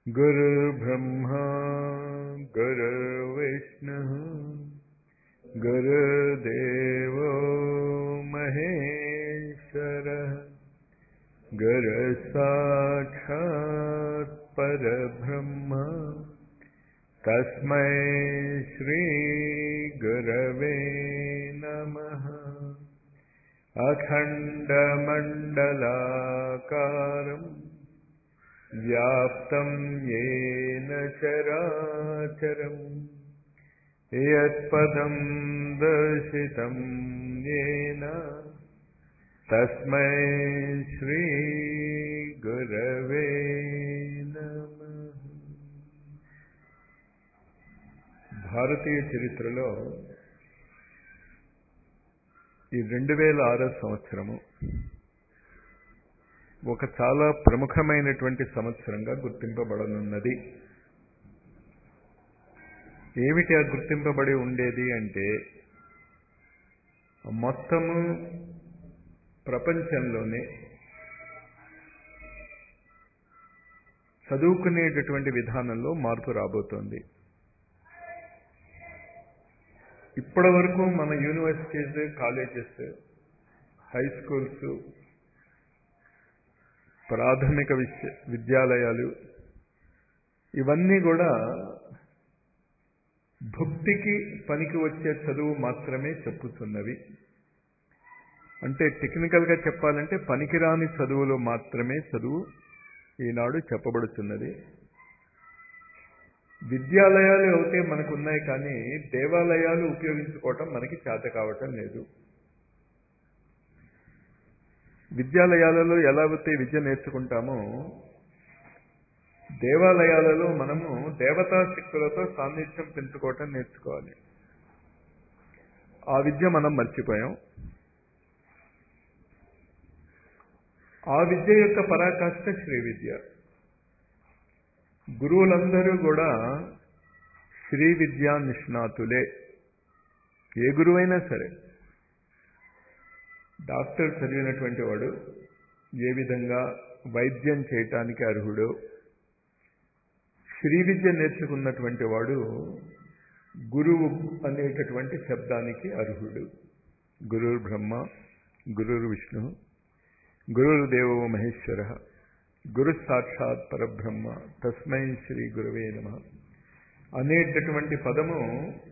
गुरुर्ब्रह्मा गुरुर्विष्णुः गुरुदेवो महेश्वरः गुरुसाक्षात् परब्रह्म तस्मै श्रीगुरवे नमः अखण्डमण्डलाकारम् व्याप्तं येन चराचरम् यत्पदं दर्शितं येन तस्मै श्रीगुरवे नमः భారతీయ చరిత్రలో ఈ రెండు వేల ఆరో సంవత్సరము ఒక చాలా ప్రముఖమైనటువంటి సంవత్సరంగా గుర్తింపబడనున్నది ఏమిటి ఆ గుర్తింపబడి ఉండేది అంటే మొత్తము ప్రపంచంలోనే చదువుకునేటటువంటి విధానంలో మార్పు రాబోతోంది ఇప్పటి వరకు మన యూనివర్సిటీస్ కాలేజెస్ హై స్కూల్స్ ప్రాథమిక విద్య విద్యాలయాలు ఇవన్నీ కూడా భక్తికి పనికి వచ్చే చదువు మాత్రమే చెప్పుతున్నవి అంటే టెక్నికల్గా చెప్పాలంటే పనికిరాని చదువులో మాత్రమే చదువు ఈనాడు చెప్పబడుతున్నది విద్యాలయాలు అయితే మనకు ఉన్నాయి కానీ దేవాలయాలు ఉపయోగించుకోవటం మనకి చేత కావటం లేదు విద్యాలయాలలో ఎలా అయితే విద్య నేర్చుకుంటామో దేవాలయాలలో మనము దేవతా శక్తులతో సాన్నిధ్యం పెంచుకోవటం నేర్చుకోవాలి ఆ విద్య మనం మర్చిపోయాం ఆ విద్య యొక్క పరాకాష్ట శ్రీ విద్య గురువులందరూ కూడా శ్రీ విద్యా నిష్ణాతులే ఏ గురువైనా సరే డాక్టర్ చదివినటువంటి వాడు ఏ విధంగా వైద్యం చేయటానికి అర్హుడు శ్రీ విద్య నేర్చుకున్నటువంటి వాడు గురువు అనేటటువంటి శబ్దానికి అర్హుడు గురుర్ బ్రహ్మ గురుర్ విష్ణు గురుర్దేవో మహేశ్వర గురు సాక్షాత్ పరబ్రహ్మ తస్మై శ్రీ గురువే నమ అనేటటువంటి పదము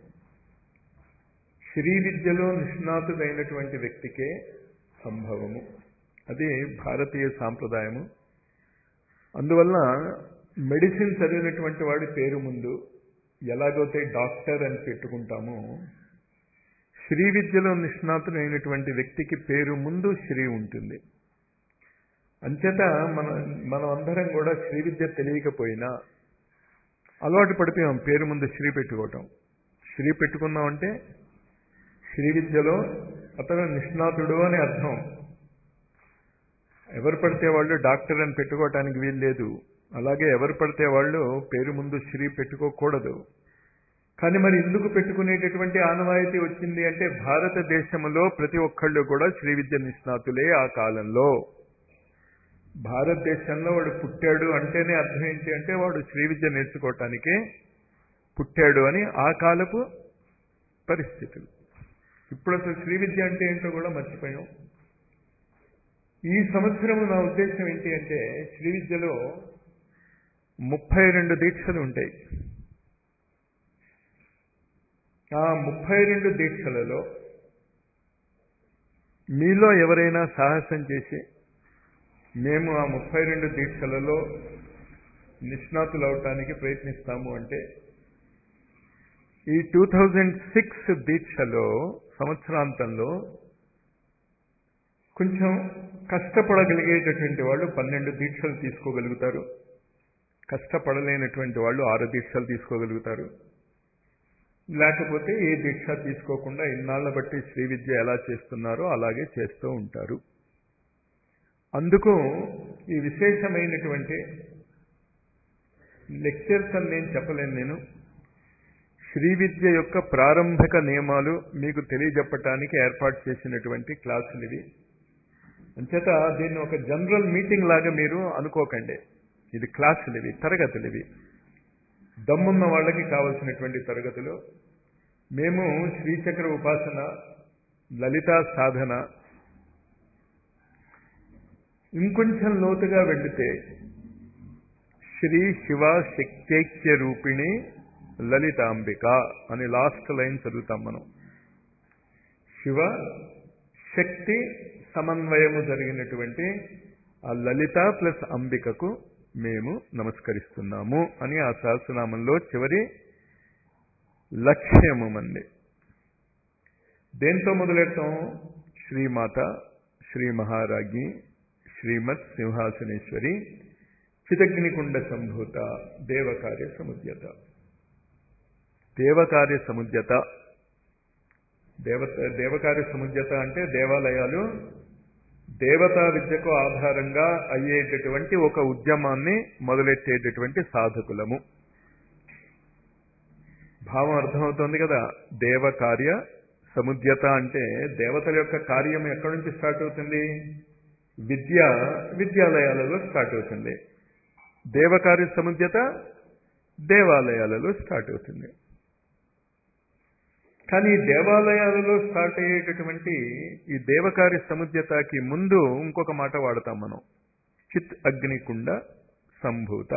శ్రీ విద్యలో నిష్ణాతుడైనటువంటి వ్యక్తికే సంభవము అది భారతీయ సాంప్రదాయము అందువల్ల మెడిసిన్ చదివినటువంటి వాడి పేరు ముందు ఎలాగైతే డాక్టర్ అని పెట్టుకుంటామో శ్రీ విద్యలో నిష్ణాతుడైనటువంటి వ్యక్తికి పేరు ముందు శ్రీ ఉంటుంది అంచేత మన మనం అందరం కూడా శ్రీ విద్య తెలియకపోయినా అలవాటు పడిపోయాం పేరు ముందు శ్రీ పెట్టుకోవటం శ్రీ పెట్టుకున్నామంటే శ్రీ విద్యలో అతను నిష్ణాతుడు అని అర్థం ఎవరు పడితే వాళ్ళు డాక్టర్ అని పెట్టుకోవటానికి వీలు లేదు అలాగే ఎవరు పడితే వాళ్ళు పేరు ముందు శ్రీ పెట్టుకోకూడదు కానీ మరి ఎందుకు పెట్టుకునేటటువంటి ఆనవాయితీ వచ్చింది అంటే భారతదేశంలో ప్రతి ఒక్కళ్ళు కూడా శ్రీ విద్య నిష్ణాతులే ఆ కాలంలో భారతదేశంలో వాడు పుట్టాడు అంటేనే అర్థం ఏంటి అంటే వాడు శ్రీ విద్య నేర్చుకోవటానికే పుట్టాడు అని ఆ కాలపు పరిస్థితులు ఇప్పుడు అసలు శ్రీ విద్య అంటే ఏంటో కూడా మర్చిపోయాం ఈ సంవత్సరం నా ఉద్దేశం ఏంటి అంటే శ్రీ విద్యలో ముప్పై రెండు దీక్షలు ఉంటాయి ఆ ముప్పై రెండు దీక్షలలో మీలో ఎవరైనా సాహసం చేసి మేము ఆ ముప్పై రెండు దీక్షలలో నిష్ణాతులు అవటానికి ప్రయత్నిస్తాము అంటే ఈ టూ థౌజండ్ సిక్స్ దీక్షలో సంవత్సరాంతంలో కొంచెం కష్టపడగలిగేటటువంటి వాళ్ళు పన్నెండు దీక్షలు తీసుకోగలుగుతారు కష్టపడలేనటువంటి వాళ్ళు ఆరు దీక్షలు తీసుకోగలుగుతారు లేకపోతే ఏ దీక్ష తీసుకోకుండా ఇన్నాళ్ల బట్టి శ్రీ విద్య ఎలా చేస్తున్నారో అలాగే చేస్తూ ఉంటారు అందుకు ఈ విశేషమైనటువంటి లెక్చర్స్ అని నేను చెప్పలేను నేను శ్రీ విద్య యొక్క ప్రారంభక నియమాలు మీకు తెలియజెప్పటానికి ఏర్పాటు చేసినటువంటి క్లాసులు ఇవి అంచేత దీన్ని ఒక జనరల్ మీటింగ్ లాగా మీరు అనుకోకండి ఇది క్లాసులు ఇవి తరగతులు ఇవి దమ్మున్న వాళ్ళకి కావలసినటువంటి తరగతులు మేము శ్రీచక్ర ఉపాసన లలితా సాధన ఇంకొంచెం లోతుగా వెళితే శ్రీ శివ శక్తైక్య రూపిణి లలితాంబిక అని లాస్ట్ లైన్ చదువుతాం మనం శివ శక్తి సమన్వయము జరిగినటువంటి ఆ లలిత ప్లస్ అంబికకు మేము నమస్కరిస్తున్నాము అని ఆ సహస్రనామంలో చివరి లక్ష్యము మంది దేంతో మొదలెడతాం శ్రీమాత శ్రీ మహారాజ్ఞి శ్రీమత్ సింహాసనేశ్వరి చిదగ్నికుండ సంభూత దేవకార్య సముద్యత దేవకార్య సముద్యత దేవ దేవకార్య సముద్యత అంటే దేవాలయాలు దేవతా విద్యకు ఆధారంగా అయ్యేటటువంటి ఒక ఉద్యమాన్ని మొదలెట్టేటటువంటి సాధకులము భావం అర్థమవుతోంది కదా దేవకార్య సముద్యత అంటే దేవతల యొక్క కార్యం ఎక్కడి నుంచి స్టార్ట్ అవుతుంది విద్య విద్యాలయాలలో స్టార్ట్ అవుతుంది దేవకార్య సముద్యత దేవాలయాలలో స్టార్ట్ అవుతుంది కానీ దేవాలయాలలో స్టార్ట్ అయ్యేటటువంటి ఈ దేవకార్య సముద్యతకి ముందు ఇంకొక మాట వాడతాం మనం చిత్ అగ్నికుండ సంభూత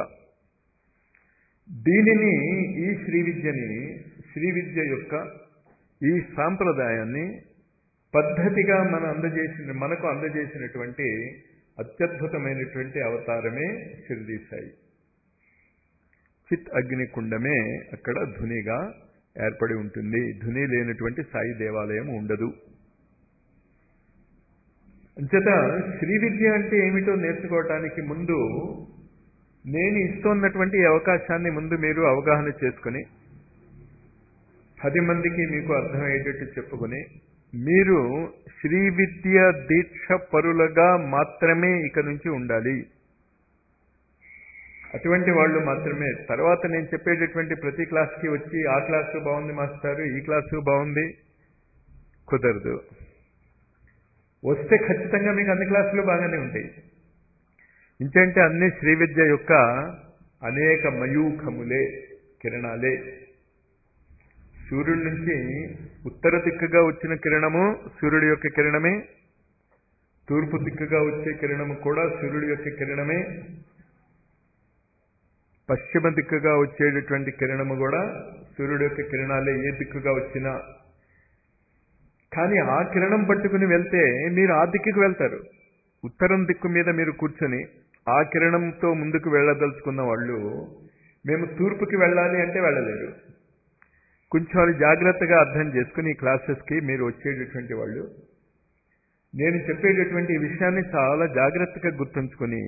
దీనిని ఈ శ్రీ విద్యని శ్రీ విద్య యొక్క ఈ సాంప్రదాయాన్ని పద్ధతిగా మన అందజేసిన మనకు అందజేసినటువంటి అత్యద్భుతమైనటువంటి అవతారమే షిర్డీ సాయి చిత్ అగ్నికుండమే అక్కడ ధునిగా ఏర్పడి ఉంటుంది ధుని లేనటువంటి సాయి దేవాలయం ఉండదు అంచేత శ్రీ విద్య అంటే ఏమిటో నేర్చుకోవటానికి ముందు నేను ఇస్తున్నటువంటి అవకాశాన్ని ముందు మీరు అవగాహన చేసుకుని పది మందికి మీకు అర్థమయ్యేటట్టు చెప్పుకుని మీరు శ్రీ విద్య దీక్ష పరులుగా మాత్రమే ఇక నుంచి ఉండాలి అటువంటి వాళ్ళు మాత్రమే తర్వాత నేను చెప్పేటటువంటి ప్రతి క్లాస్కి వచ్చి ఆ క్లాసు బాగుంది మాస్టారు ఈ క్లాసు బాగుంది కుదరదు వస్తే ఖచ్చితంగా మీకు అన్ని క్లాసులు బాగానే ఉంటాయి ఇంకంటే అన్ని శ్రీ విద్య యొక్క అనేక మయూఖములే కిరణాలే సూర్యుడి నుంచి ఉత్తర దిక్కుగా వచ్చిన కిరణము సూర్యుడి యొక్క కిరణమే తూర్పు దిక్కుగా వచ్చే కిరణము కూడా సూర్యుడి యొక్క కిరణమే పశ్చిమ దిక్కుగా వచ్చేటటువంటి కిరణము కూడా సూర్యుడి యొక్క కిరణాలే ఏ దిక్కుగా వచ్చినా కానీ ఆ కిరణం పట్టుకుని వెళ్తే మీరు ఆ దిక్కుకు వెళ్తారు ఉత్తరం దిక్కు మీద మీరు కూర్చొని ఆ కిరణంతో ముందుకు వెళ్ళదలుచుకున్న వాళ్ళు మేము తూర్పుకి వెళ్ళాలి అంటే వెళ్ళలేరు కొంచెం అది జాగ్రత్తగా అర్థం చేసుకుని ఈ క్లాసెస్కి మీరు వచ్చేటటువంటి వాళ్ళు నేను చెప్పేటటువంటి ఈ విషయాన్ని చాలా జాగ్రత్తగా గుర్తుంచుకొని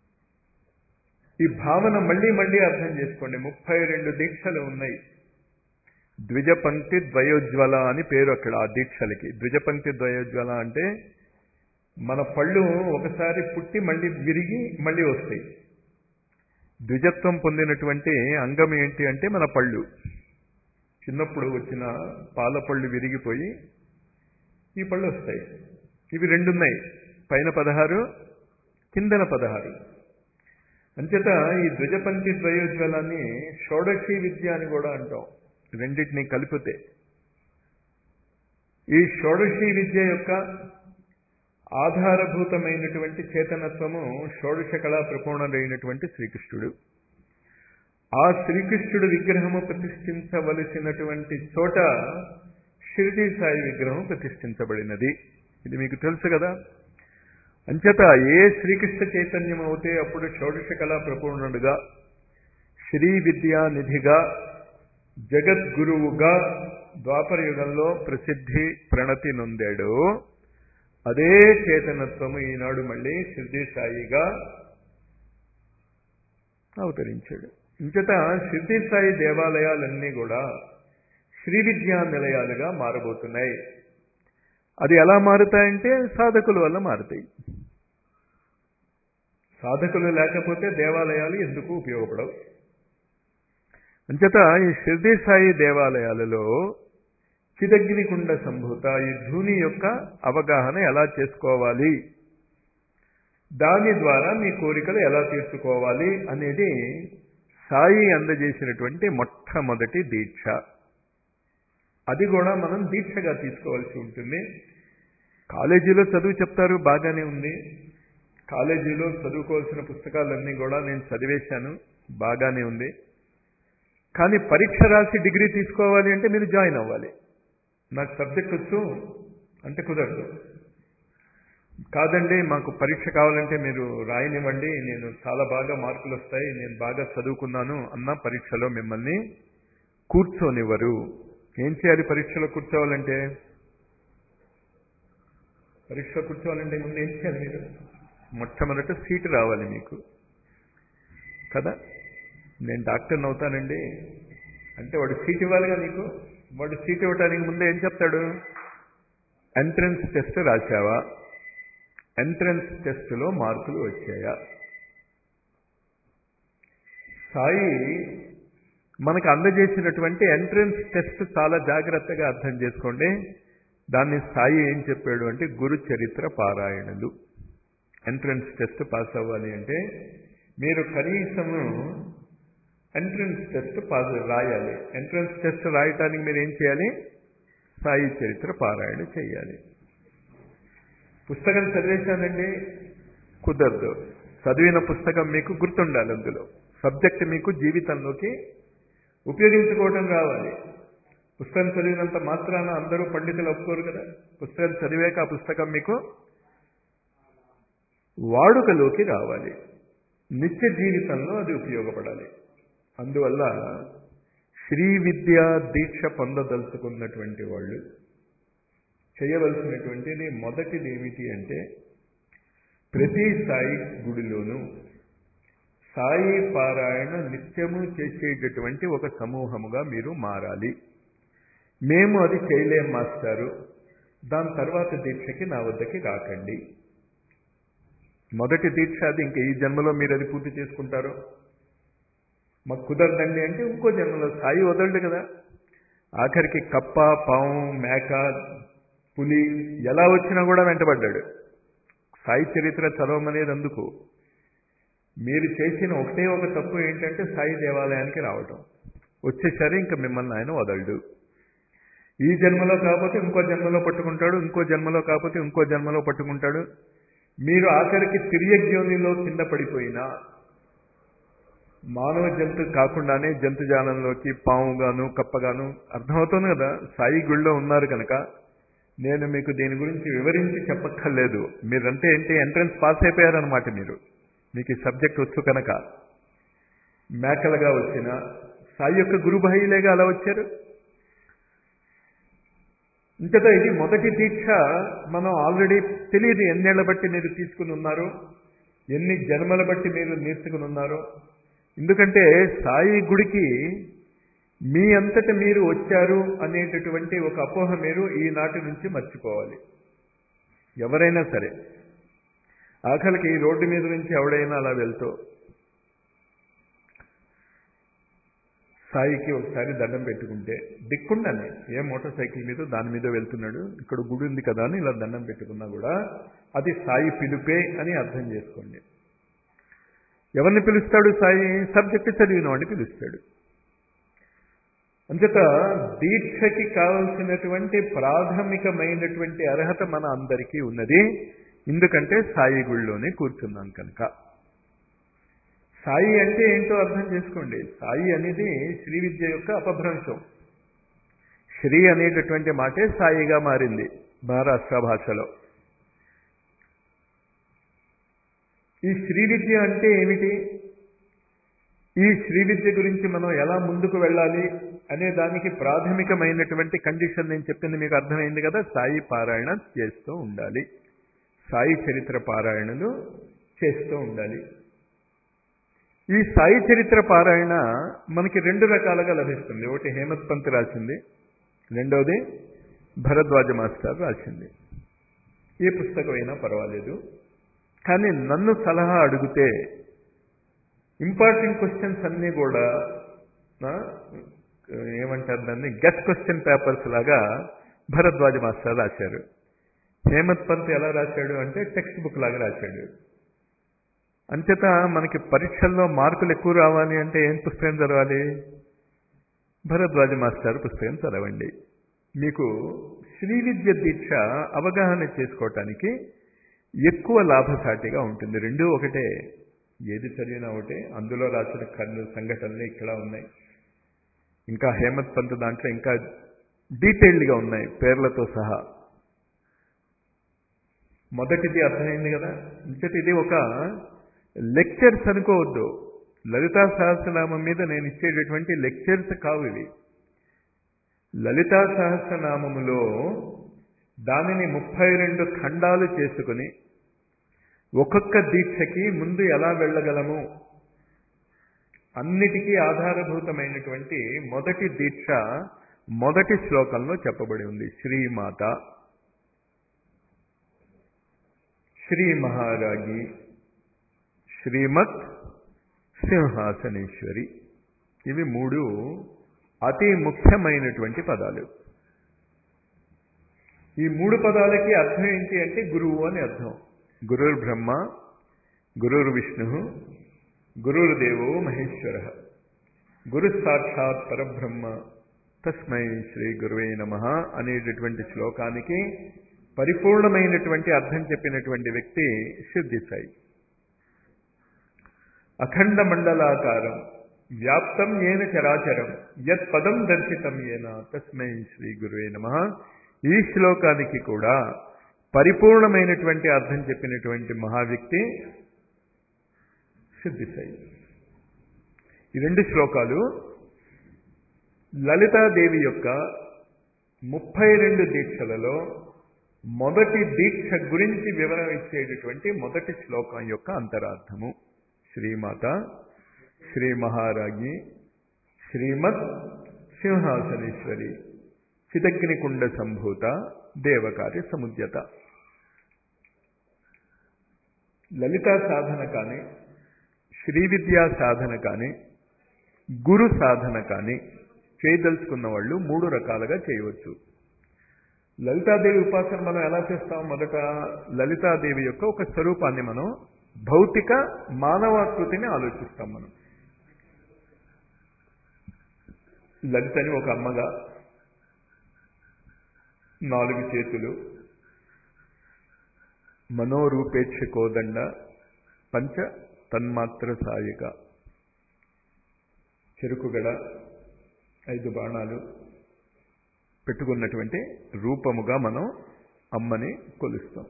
ఈ భావన మళ్ళీ మళ్ళీ అర్థం చేసుకోండి ముప్పై రెండు దీక్షలు ఉన్నాయి ద్విజపంక్తి ద్వయోజ్వల అని పేరు అక్కడ ఆ దీక్షలకి ద్విజపంక్తి ద్వయోజ్వల అంటే మన పళ్ళు ఒకసారి పుట్టి మళ్ళీ విరిగి మళ్ళీ వస్తాయి ద్విజత్వం పొందినటువంటి అంగం ఏంటి అంటే మన పళ్ళు చిన్నప్పుడు వచ్చిన పాల పళ్ళు విరిగిపోయి ఈ పళ్ళు వస్తాయి ఇవి రెండున్నాయి పైన పదహారు కిందన పదహారు అంచేత ఈ ద్విజపంక్తి ద్వయోజ్వలాన్ని షోడశి విద్య అని కూడా అంటాం రెండింటినీ కలిపితే ఈ షోడశి విద్య యొక్క ఆధారభూతమైనటువంటి చేతనత్వము షోడశ కళా ప్రపూర్ణుడైనటువంటి శ్రీకృష్ణుడు ఆ శ్రీకృష్ణుడు విగ్రహము ప్రతిష్ఠించవలసినటువంటి చోట షిరిడి సాయి విగ్రహం ప్రతిష్ఠించబడినది ఇది మీకు తెలుసు కదా అంచేత ఏ శ్రీకృష్ణ చైతన్యం అవుతే అప్పుడు షోడశ కళా ప్రపూర్ణుడుగా శ్రీ విద్యా నిధిగా జగద్గురువుగా ద్వాపర యుగంలో ప్రసిద్ధి ప్రణతి నొందాడు అదే చేతనత్వము ఈనాడు మళ్ళీ సిద్ధి సాయిగా అవతరించాడు ఇంకట సిద్ధి సాయి దేవాలయాలన్నీ కూడా శ్రీ విద్యా నిలయాలుగా మారబోతున్నాయి అది ఎలా మారుతాయంటే సాధకుల వల్ల మారుతాయి సాధకులు లేకపోతే దేవాలయాలు ఎందుకు ఉపయోగపడవు అంచేత ఈ షిర్డీ సాయి దేవాలయాలలో చిదగ్నికుండ సంభూత ఈ ధూని యొక్క అవగాహన ఎలా చేసుకోవాలి దాని ద్వారా మీ కోరికలు ఎలా తీర్చుకోవాలి అనేది సాయి అందజేసినటువంటి మొట్టమొదటి దీక్ష అది కూడా మనం దీక్షగా తీసుకోవాల్సి ఉంటుంది కాలేజీలో చదువు చెప్తారు బాగానే ఉంది కాలేజీలో చదువుకోవాల్సిన పుస్తకాలన్నీ కూడా నేను చదివేశాను బాగానే ఉంది కానీ పరీక్ష రాసి డిగ్రీ తీసుకోవాలి అంటే మీరు జాయిన్ అవ్వాలి నాకు సబ్జెక్ట్ వచ్చు అంటే కుదరదు కాదండి మాకు పరీక్ష కావాలంటే మీరు రాయనివ్వండి నేను చాలా బాగా మార్కులు వస్తాయి నేను బాగా చదువుకున్నాను అన్న పరీక్షలో మిమ్మల్ని కూర్చోనివ్వరు ఏం చేయాలి పరీక్షలో కూర్చోవాలంటే పరీక్షలో కూర్చోవాలంటే ముందు ఏం చేయాలి మీరు మొట్టమొదట సీటు రావాలి మీకు కదా నేను డాక్టర్ని అవుతానండి అంటే వాడు సీట్ ఇవ్వాలిగా నీకు వాడు సీట్ ఇవ్వడానికి ముందే ఏం చెప్తాడు ఎంట్రన్స్ టెస్ట్ రాశావా ఎంట్రన్స్ టెస్ట్లో మార్కులు వచ్చాయా సాయి మనకు అందజేసినటువంటి ఎంట్రన్స్ టెస్ట్ చాలా జాగ్రత్తగా అర్థం చేసుకోండి దాన్ని సాయి ఏం చెప్పాడు అంటే గురు చరిత్ర పారాయణలు ఎంట్రన్స్ టెస్ట్ పాస్ అవ్వాలి అంటే మీరు కనీసము ఎంట్రన్స్ టెస్ట్ పాస్ రాయాలి ఎంట్రన్స్ టెస్ట్ రాయటానికి మీరు ఏం చేయాలి సాయి చరిత్ర పారాయణ చేయాలి పుస్తకం చదివేశానండి కుదరదు చదివిన పుస్తకం మీకు గుర్తుండాలి అందులో సబ్జెక్ట్ మీకు జీవితంలోకి ఉపయోగించుకోవడం రావాలి పుస్తకం చదివినంత మాత్రాన అందరూ పండితులు ఒప్పుకోరు కదా పుస్తకం చదివాక ఆ పుస్తకం మీకు వాడుకలోకి రావాలి నిత్య జీవితంలో అది ఉపయోగపడాలి అందువల్ల శ్రీ విద్యా దీక్ష పొందదలుచుకున్నటువంటి వాళ్ళు చేయవలసినటువంటిది మొదటిది ఏమిటి అంటే ప్రతి సాయి గుడిలోనూ సాయి పారాయణ నిత్యము చేసేటటువంటి ఒక సమూహముగా మీరు మారాలి మేము అది చేయలేం మాస్టారు దాని తర్వాత దీక్షకి నా వద్దకి రాకండి మొదటి దీక్ష అది ఇంకా ఈ జన్మలో మీరు అది పూర్తి చేసుకుంటారు మాకు కుదరదండి అంటే ఇంకో జన్మలో సాయి వదలడు కదా ఆఖరికి కప్ప పాము మేక పులి ఎలా వచ్చినా కూడా వెంటబడ్డాడు సాయి చరిత్ర చదవమనేది అందుకు మీరు చేసిన ఒకటే ఒక తప్పు ఏంటంటే సాయి దేవాలయానికి రావటం వచ్చేసరి ఇంకా మిమ్మల్ని ఆయన వదలడు ఈ జన్మలో కాకపోతే ఇంకో జన్మలో పట్టుకుంటాడు ఇంకో జన్మలో కాకపోతే ఇంకో జన్మలో పట్టుకుంటాడు మీరు ఆఖరికి తిరియజ్ఞోనిలో కింద పడిపోయినా మానవ జంతు కాకుండానే జంతుజాలంలోకి పాముగాను కప్పగాను అర్థమవుతుంది కదా సాయి గుళ్ళో ఉన్నారు కనుక నేను మీకు దీని గురించి వివరించి చెప్పక్కర్లేదు మీరంటే ఏంటి ఎంట్రన్స్ పాస్ అయిపోయారనమాట మీరు మీకు ఈ సబ్జెక్ట్ వచ్చు కనుక మేకలుగా వచ్చిన సాయి యొక్క గురుభాయిలేగా అలా వచ్చారు ఇంతటా ఇది మొదటి దీక్ష మనం ఆల్రెడీ తెలియదు ఎన్నేళ్ల బట్టి మీరు తీసుకుని ఉన్నారు ఎన్ని జన్మల బట్టి మీరు నేర్చుకుని ఉన్నారు ఎందుకంటే సాయి గుడికి మీ అంతట మీరు వచ్చారు అనేటటువంటి ఒక అపోహ మీరు ఈనాటి నుంచి మర్చిపోవాలి ఎవరైనా సరే ఆఖరికి రోడ్డు మీద నుంచి ఎవడైనా అలా వెళ్తూ సాయికి ఒకసారి దండం పెట్టుకుంటే దిక్కుండానే ఏ మోటార్ సైకిల్ మీద దాని మీద వెళ్తున్నాడు ఇక్కడ గుడి ఉంది కదా అని ఇలా దండం పెట్టుకున్నా కూడా అది సాయి పిలుపే అని అర్థం చేసుకోండి ఎవరిని పిలుస్తాడు సాయి సబ్జెక్ట్ చదివిన వాడిని పిలుస్తాడు అంచేత దీక్షకి కావలసినటువంటి ప్రాథమికమైనటువంటి అర్హత మన అందరికీ ఉన్నది ఎందుకంటే సాయి గుళ్ళోనే కూర్చున్నాం కనుక సాయి అంటే ఏంటో అర్థం చేసుకోండి సాయి అనేది శ్రీ విద్య యొక్క అపభ్రంశం శ్రీ అనేటటువంటి మాటే సాయిగా మారింది మహారాష్ట్ర భాషలో ఈ శ్రీ విద్య అంటే ఏమిటి ఈ శ్రీ విద్య గురించి మనం ఎలా ముందుకు వెళ్ళాలి అనే దానికి ప్రాథమికమైనటువంటి కండిషన్ నేను చెప్పింది మీకు అర్థమైంది కదా సాయి పారాయణ చేస్తూ ఉండాలి సాయి చరిత్ర పారాయణలు చేస్తూ ఉండాలి ఈ సాయి చరిత్ర పారాయణ మనకి రెండు రకాలుగా లభిస్తుంది ఒకటి హేమత్ పంత్ రాసింది రెండవది భరద్వాజ మాస్టర్ రాసింది ఏ పుస్తకం అయినా పర్వాలేదు కానీ నన్ను సలహా అడిగితే ఇంపార్టెంట్ క్వశ్చన్స్ అన్నీ కూడా ఏమంటారు దాన్ని గెస్ట్ క్వశ్చన్ పేపర్స్ లాగా భరద్వాజ మాస్టర్ రాశారు హేమత్ పంత్ ఎలా రాశాడు అంటే టెక్స్ట్ బుక్ లాగా రాశాడు అంచేత మనకి పరీక్షల్లో మార్కులు ఎక్కువ రావాలి అంటే ఏం పుస్తకం చదవాలి భరద్వాజ మాస్టర్ పుస్తకం చదవండి మీకు శ్రీ విద్య దీక్ష అవగాహన చేసుకోవటానికి ఎక్కువ లాభసాటిగా ఉంటుంది రెండు ఒకటే ఏది చదివినా ఒకటే అందులో రాసిన కన్ను సంఘటనలు ఇక్కడ ఉన్నాయి ఇంకా హేమత్ పంత్ దాంట్లో ఇంకా డీటెయిల్డ్గా ఉన్నాయి పేర్లతో సహా మొదటిది అర్థమైంది కదా ఇంకటి ఇది ఒక లెక్చర్స్ అనుకోవద్దు లలితా సహస్రనామం మీద నేను ఇచ్చేటటువంటి లెక్చర్స్ కావు ఇవి లలితా సహస్రనామములో దానిని ముప్పై రెండు ఖండాలు చేసుకుని ఒక్కొక్క దీక్షకి ముందు ఎలా వెళ్ళగలము అన్నిటికీ ఆధారభూతమైనటువంటి మొదటి దీక్ష మొదటి శ్లోకంలో చెప్పబడి ఉంది శ్రీమాత శ్రీ మహారాగి శ్రీమత్ సింహాసనేశ్వరి ఇవి మూడు అతి ముఖ్యమైనటువంటి పదాలు ఈ మూడు పదాలకి అర్థం ఏంటి అంటే గురువు అని అర్థం గురుర్ బ్రహ్మ గురుర్ విష్ణు గురుర్దేవో మహేశ్వర గురు సాక్షాత్ పరబ్రహ్మ తస్మై శ్రీ గురువే నమ అనేటటువంటి శ్లోకానికి పరిపూర్ణమైనటువంటి అర్థం చెప్పినటువంటి వ్యక్తి సిద్ధి సాయి అఖండ మండలాకారం వ్యాప్తం ఏన చరాచరం యత్ పదం దర్శితం ఏన తస్మై శ్రీ గురువే నమ ఈ శ్లోకానికి కూడా పరిపూర్ణమైనటువంటి అర్థం చెప్పినటువంటి మహావ్యక్తి సిద్ధిసాయి ఈ రెండు శ్లోకాలు లలితాదేవి యొక్క ముప్పై రెండు దీక్షలలో మొదటి దీక్ష గురించి వివరణ ఇచ్చేటటువంటి మొదటి శ్లోకం యొక్క అంతరార్థము శ్రీమాత శ్రీ మహారాజ్ఞి శ్రీమత్ సింహాసనేశ్వరి చిదగ్నికుండ సంభూత దేవకార్య సముద్యత లలితా సాధన కానీ శ్రీ విద్యా సాధన కానీ గురు సాధన కానీ చేయదలుచుకున్న వాళ్ళు మూడు రకాలుగా చేయవచ్చు లలితాదేవి ఉపాసన మనం ఎలా చేస్తాం మొదట లలితాదేవి యొక్క ఒక స్వరూపాన్ని మనం భౌతిక మానవాకృతిని ఆలోచిస్తాం మనం లలితని ఒక అమ్మగా నాలుగు చేతులు మనోరూపేక్ష కోదండ పంచ తన్మాత్ర సాయిక చెరుకుగడ ఐదు బాణాలు పెట్టుకున్నటువంటి రూపముగా మనం అమ్మని కొలుస్తాం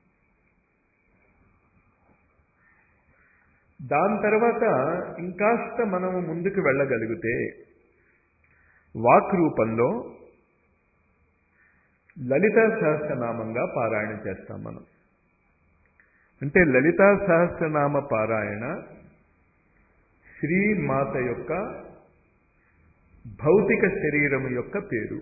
దాని తర్వాత ఇంకాస్త మనము ముందుకు వెళ్ళగలిగితే వాక్ రూపంలో లలితా సహస్రనామంగా పారాయణ చేస్తాం మనం అంటే లలితా సహస్రనామ పారాయణ శ్రీమాత యొక్క భౌతిక శరీరం యొక్క పేరు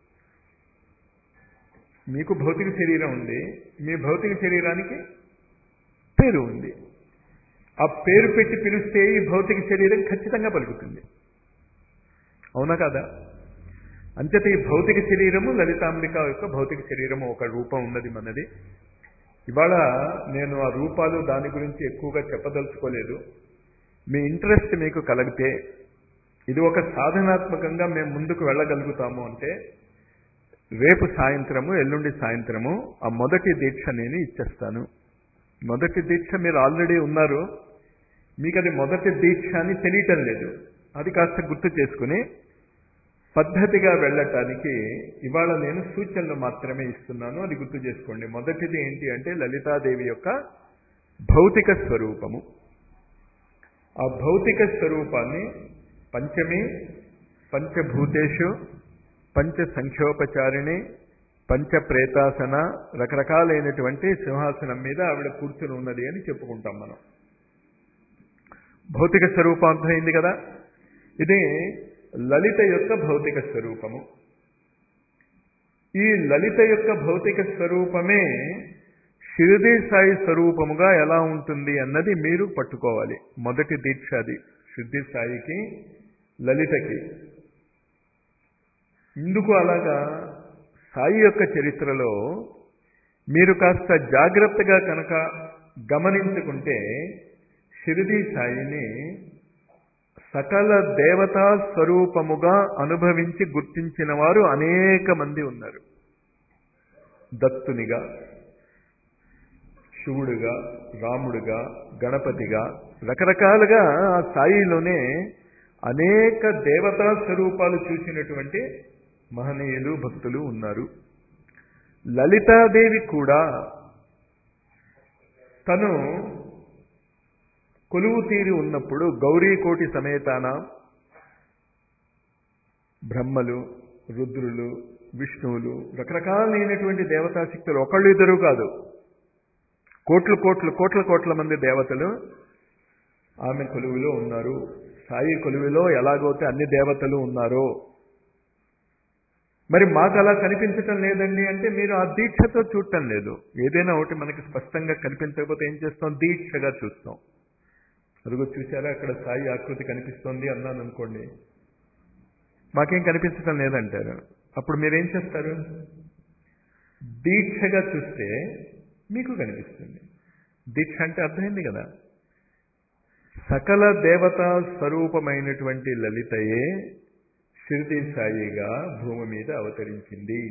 మీకు భౌతిక శరీరం ఉంది మీ భౌతిక శరీరానికి పేరు ఉంది ఆ పేరు పెట్టి పిలిస్తే ఈ భౌతిక శరీరం ఖచ్చితంగా పలుకుతుంది అవునా కదా అంచేత ఈ భౌతిక శరీరము లలితాంబిక యొక్క భౌతిక శరీరము ఒక రూపం ఉన్నది మనది ఇవాళ నేను ఆ రూపాలు దాని గురించి ఎక్కువగా చెప్పదలుచుకోలేదు మీ ఇంట్రెస్ట్ మీకు కలిగితే ఇది ఒక సాధనాత్మకంగా మేము ముందుకు వెళ్ళగలుగుతాము అంటే రేపు సాయంత్రము ఎల్లుండి సాయంత్రము ఆ మొదటి దీక్ష నేను ఇచ్చేస్తాను మొదటి దీక్ష మీరు ఆల్రెడీ ఉన్నారు మీకు అది మొదటి దీక్ష అని తెలియటం లేదు అది కాస్త గుర్తు చేసుకుని పద్ధతిగా వెళ్ళటానికి ఇవాళ నేను సూచనలు మాత్రమే ఇస్తున్నాను అది గుర్తు చేసుకోండి మొదటిది ఏంటి అంటే లలితాదేవి యొక్క భౌతిక స్వరూపము ఆ భౌతిక స్వరూపాన్ని పంచమి పంచభూతేషు పంచ సంఖ్యోపచారిణి పంచ ప్రేతాసన రకరకాలైనటువంటి సింహాసనం మీద ఆవిడ కూర్చుని ఉన్నది అని చెప్పుకుంటాం మనం భౌతిక స్వరూపం అర్థమైంది కదా ఇది లలిత యొక్క భౌతిక స్వరూపము ఈ లలిత యొక్క భౌతిక స్వరూపమే షిరిడి సాయి స్వరూపముగా ఎలా ఉంటుంది అన్నది మీరు పట్టుకోవాలి మొదటి దీక్ష అది షిరిడి సాయికి లలితకి ఇందుకు అలాగా సాయి యొక్క చరిత్రలో మీరు కాస్త జాగ్రత్తగా కనుక గమనించుకుంటే షిరిడి సాయిని సకల దేవతా స్వరూపముగా అనుభవించి గుర్తించిన వారు అనేక మంది ఉన్నారు దత్తునిగా శివుడుగా రాముడుగా గణపతిగా రకరకాలుగా ఆ సాయిలోనే అనేక దేవతా స్వరూపాలు చూసినటువంటి మహనీయులు భక్తులు ఉన్నారు లలితాదేవి కూడా తను కొలువు తీరి ఉన్నప్పుడు గౌరీకోటి సమేతాన బ్రహ్మలు రుద్రులు విష్ణువులు రకరకాలైనటువంటి దేవతా శక్తులు ఒకళ్ళు ఇద్దరు కాదు కోట్లు కోట్లు కోట్ల కోట్ల మంది దేవతలు ఆమె కొలువులో ఉన్నారు సాయి కొలువులో ఎలాగైతే అన్ని దేవతలు ఉన్నారో మరి మాకు అలా కనిపించటం లేదండి అంటే మీరు ఆ దీక్షతో చూడటం లేదు ఏదైనా ఒకటి మనకి స్పష్టంగా కనిపించకపోతే ఏం చేస్తాం దీక్షగా చూస్తాం అదిగో చూసారా అక్కడ సాయి ఆకృతి కనిపిస్తోంది అన్నాను అనుకోండి మాకేం కనిపించటం లేదంటారు అప్పుడు మీరేం చేస్తారు దీక్షగా చూస్తే మీకు కనిపిస్తుంది దీక్ష అంటే అర్థమైంది కదా సకల దేవతా స్వరూపమైనటువంటి లలితయే షిరిడి సాయిగా భూమి మీద అవతరించింది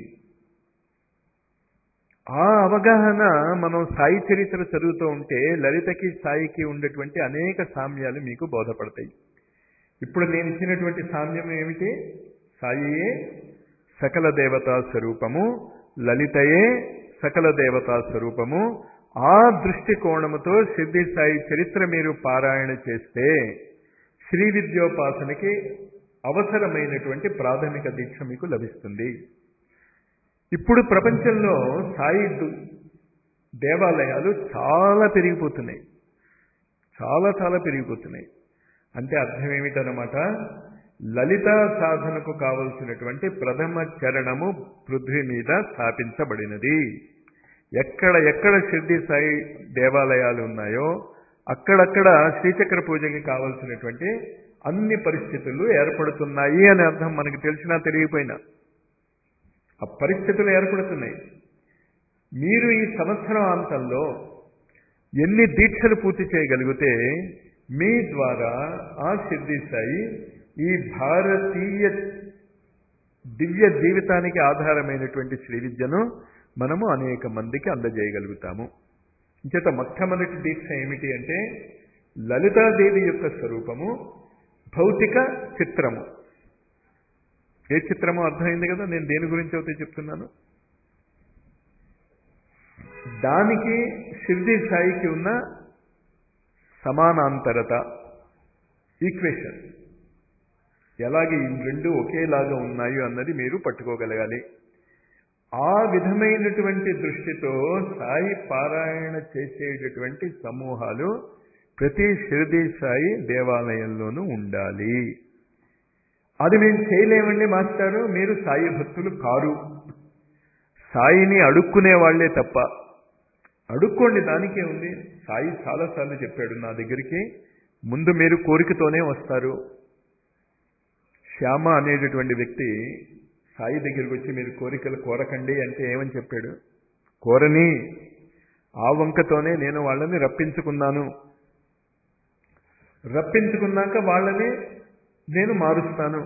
ఆ అవగాహన మనం సాయి చరిత్ర చదువుతూ ఉంటే లలితకి సాయికి ఉండేటువంటి అనేక సామ్యాలు మీకు బోధపడతాయి ఇప్పుడు నేను ఇచ్చినటువంటి సామ్యం ఏమిటి సాయియే సకల దేవతా స్వరూపము లలితయే సకల దేవతా స్వరూపము ఆ దృష్టికోణముతో సిద్ధి సాయి చరిత్ర మీరు పారాయణ చేస్తే శ్రీ విద్యోపాసనకి అవసరమైనటువంటి ప్రాథమిక దీక్ష మీకు లభిస్తుంది ఇప్పుడు ప్రపంచంలో సాయి దేవాలయాలు చాలా పెరిగిపోతున్నాయి చాలా చాలా పెరిగిపోతున్నాయి అంటే అర్థం ఏమిటనమాట లలిత సాధనకు కావలసినటువంటి ప్రథమ చరణము పృథ్వీ మీద స్థాపించబడినది ఎక్కడ ఎక్కడ షిర్డి సాయి దేవాలయాలు ఉన్నాయో అక్కడక్కడ శ్రీచక్ర పూజకి కావలసినటువంటి అన్ని పరిస్థితులు ఏర్పడుతున్నాయి అనే అర్థం మనకు తెలిసినా తెలియపోయినా ఆ పరిస్థితులు ఏర్పడుతున్నాయి మీరు ఈ సంవత్సరం అంతంలో ఎన్ని దీక్షలు పూర్తి చేయగలిగితే మీ ద్వారా ఆ సిద్ధి సాయి ఈ భారతీయ దివ్య జీవితానికి ఆధారమైనటువంటి శ్రీ విద్యను మనము అనేక మందికి అందజేయగలుగుతాము ఇంచేత మొట్టమొదటి దీక్ష ఏమిటి అంటే లలితాదేవి యొక్క స్వరూపము భౌతిక చిత్రము ఏ చిత్రమో అర్థమైంది కదా నేను దేని గురించి అయితే చెప్తున్నాను దానికి షిర్ది సాయికి ఉన్న సమానాంతరత ఈక్వేషన్ ఎలాగే ఈ రెండు ఒకేలాగా ఉన్నాయి అన్నది మీరు పట్టుకోగలగాలి ఆ విధమైనటువంటి దృష్టితో సాయి పారాయణ చేసేటటువంటి సమూహాలు ప్రతి షిరిడి సాయి దేవాలయంలోనూ ఉండాలి అది మేము చేయలేమండి మాస్టారు మీరు సాయి భక్తులు కారు సాయిని అడుక్కునే వాళ్లే తప్ప అడుక్కోండి దానికే ఉంది సాయి చాలాసార్లు చెప్పాడు నా దగ్గరికి ముందు మీరు కోరికతోనే వస్తారు శ్యామ అనేటటువంటి వ్యక్తి సాయి దగ్గరికి వచ్చి మీరు కోరికలు కోరకండి అంటే ఏమని చెప్పాడు కోరని ఆ వంకతోనే నేను వాళ్ళని రప్పించుకున్నాను రప్పించుకున్నాక వాళ్ళని నేను మారుస్తాను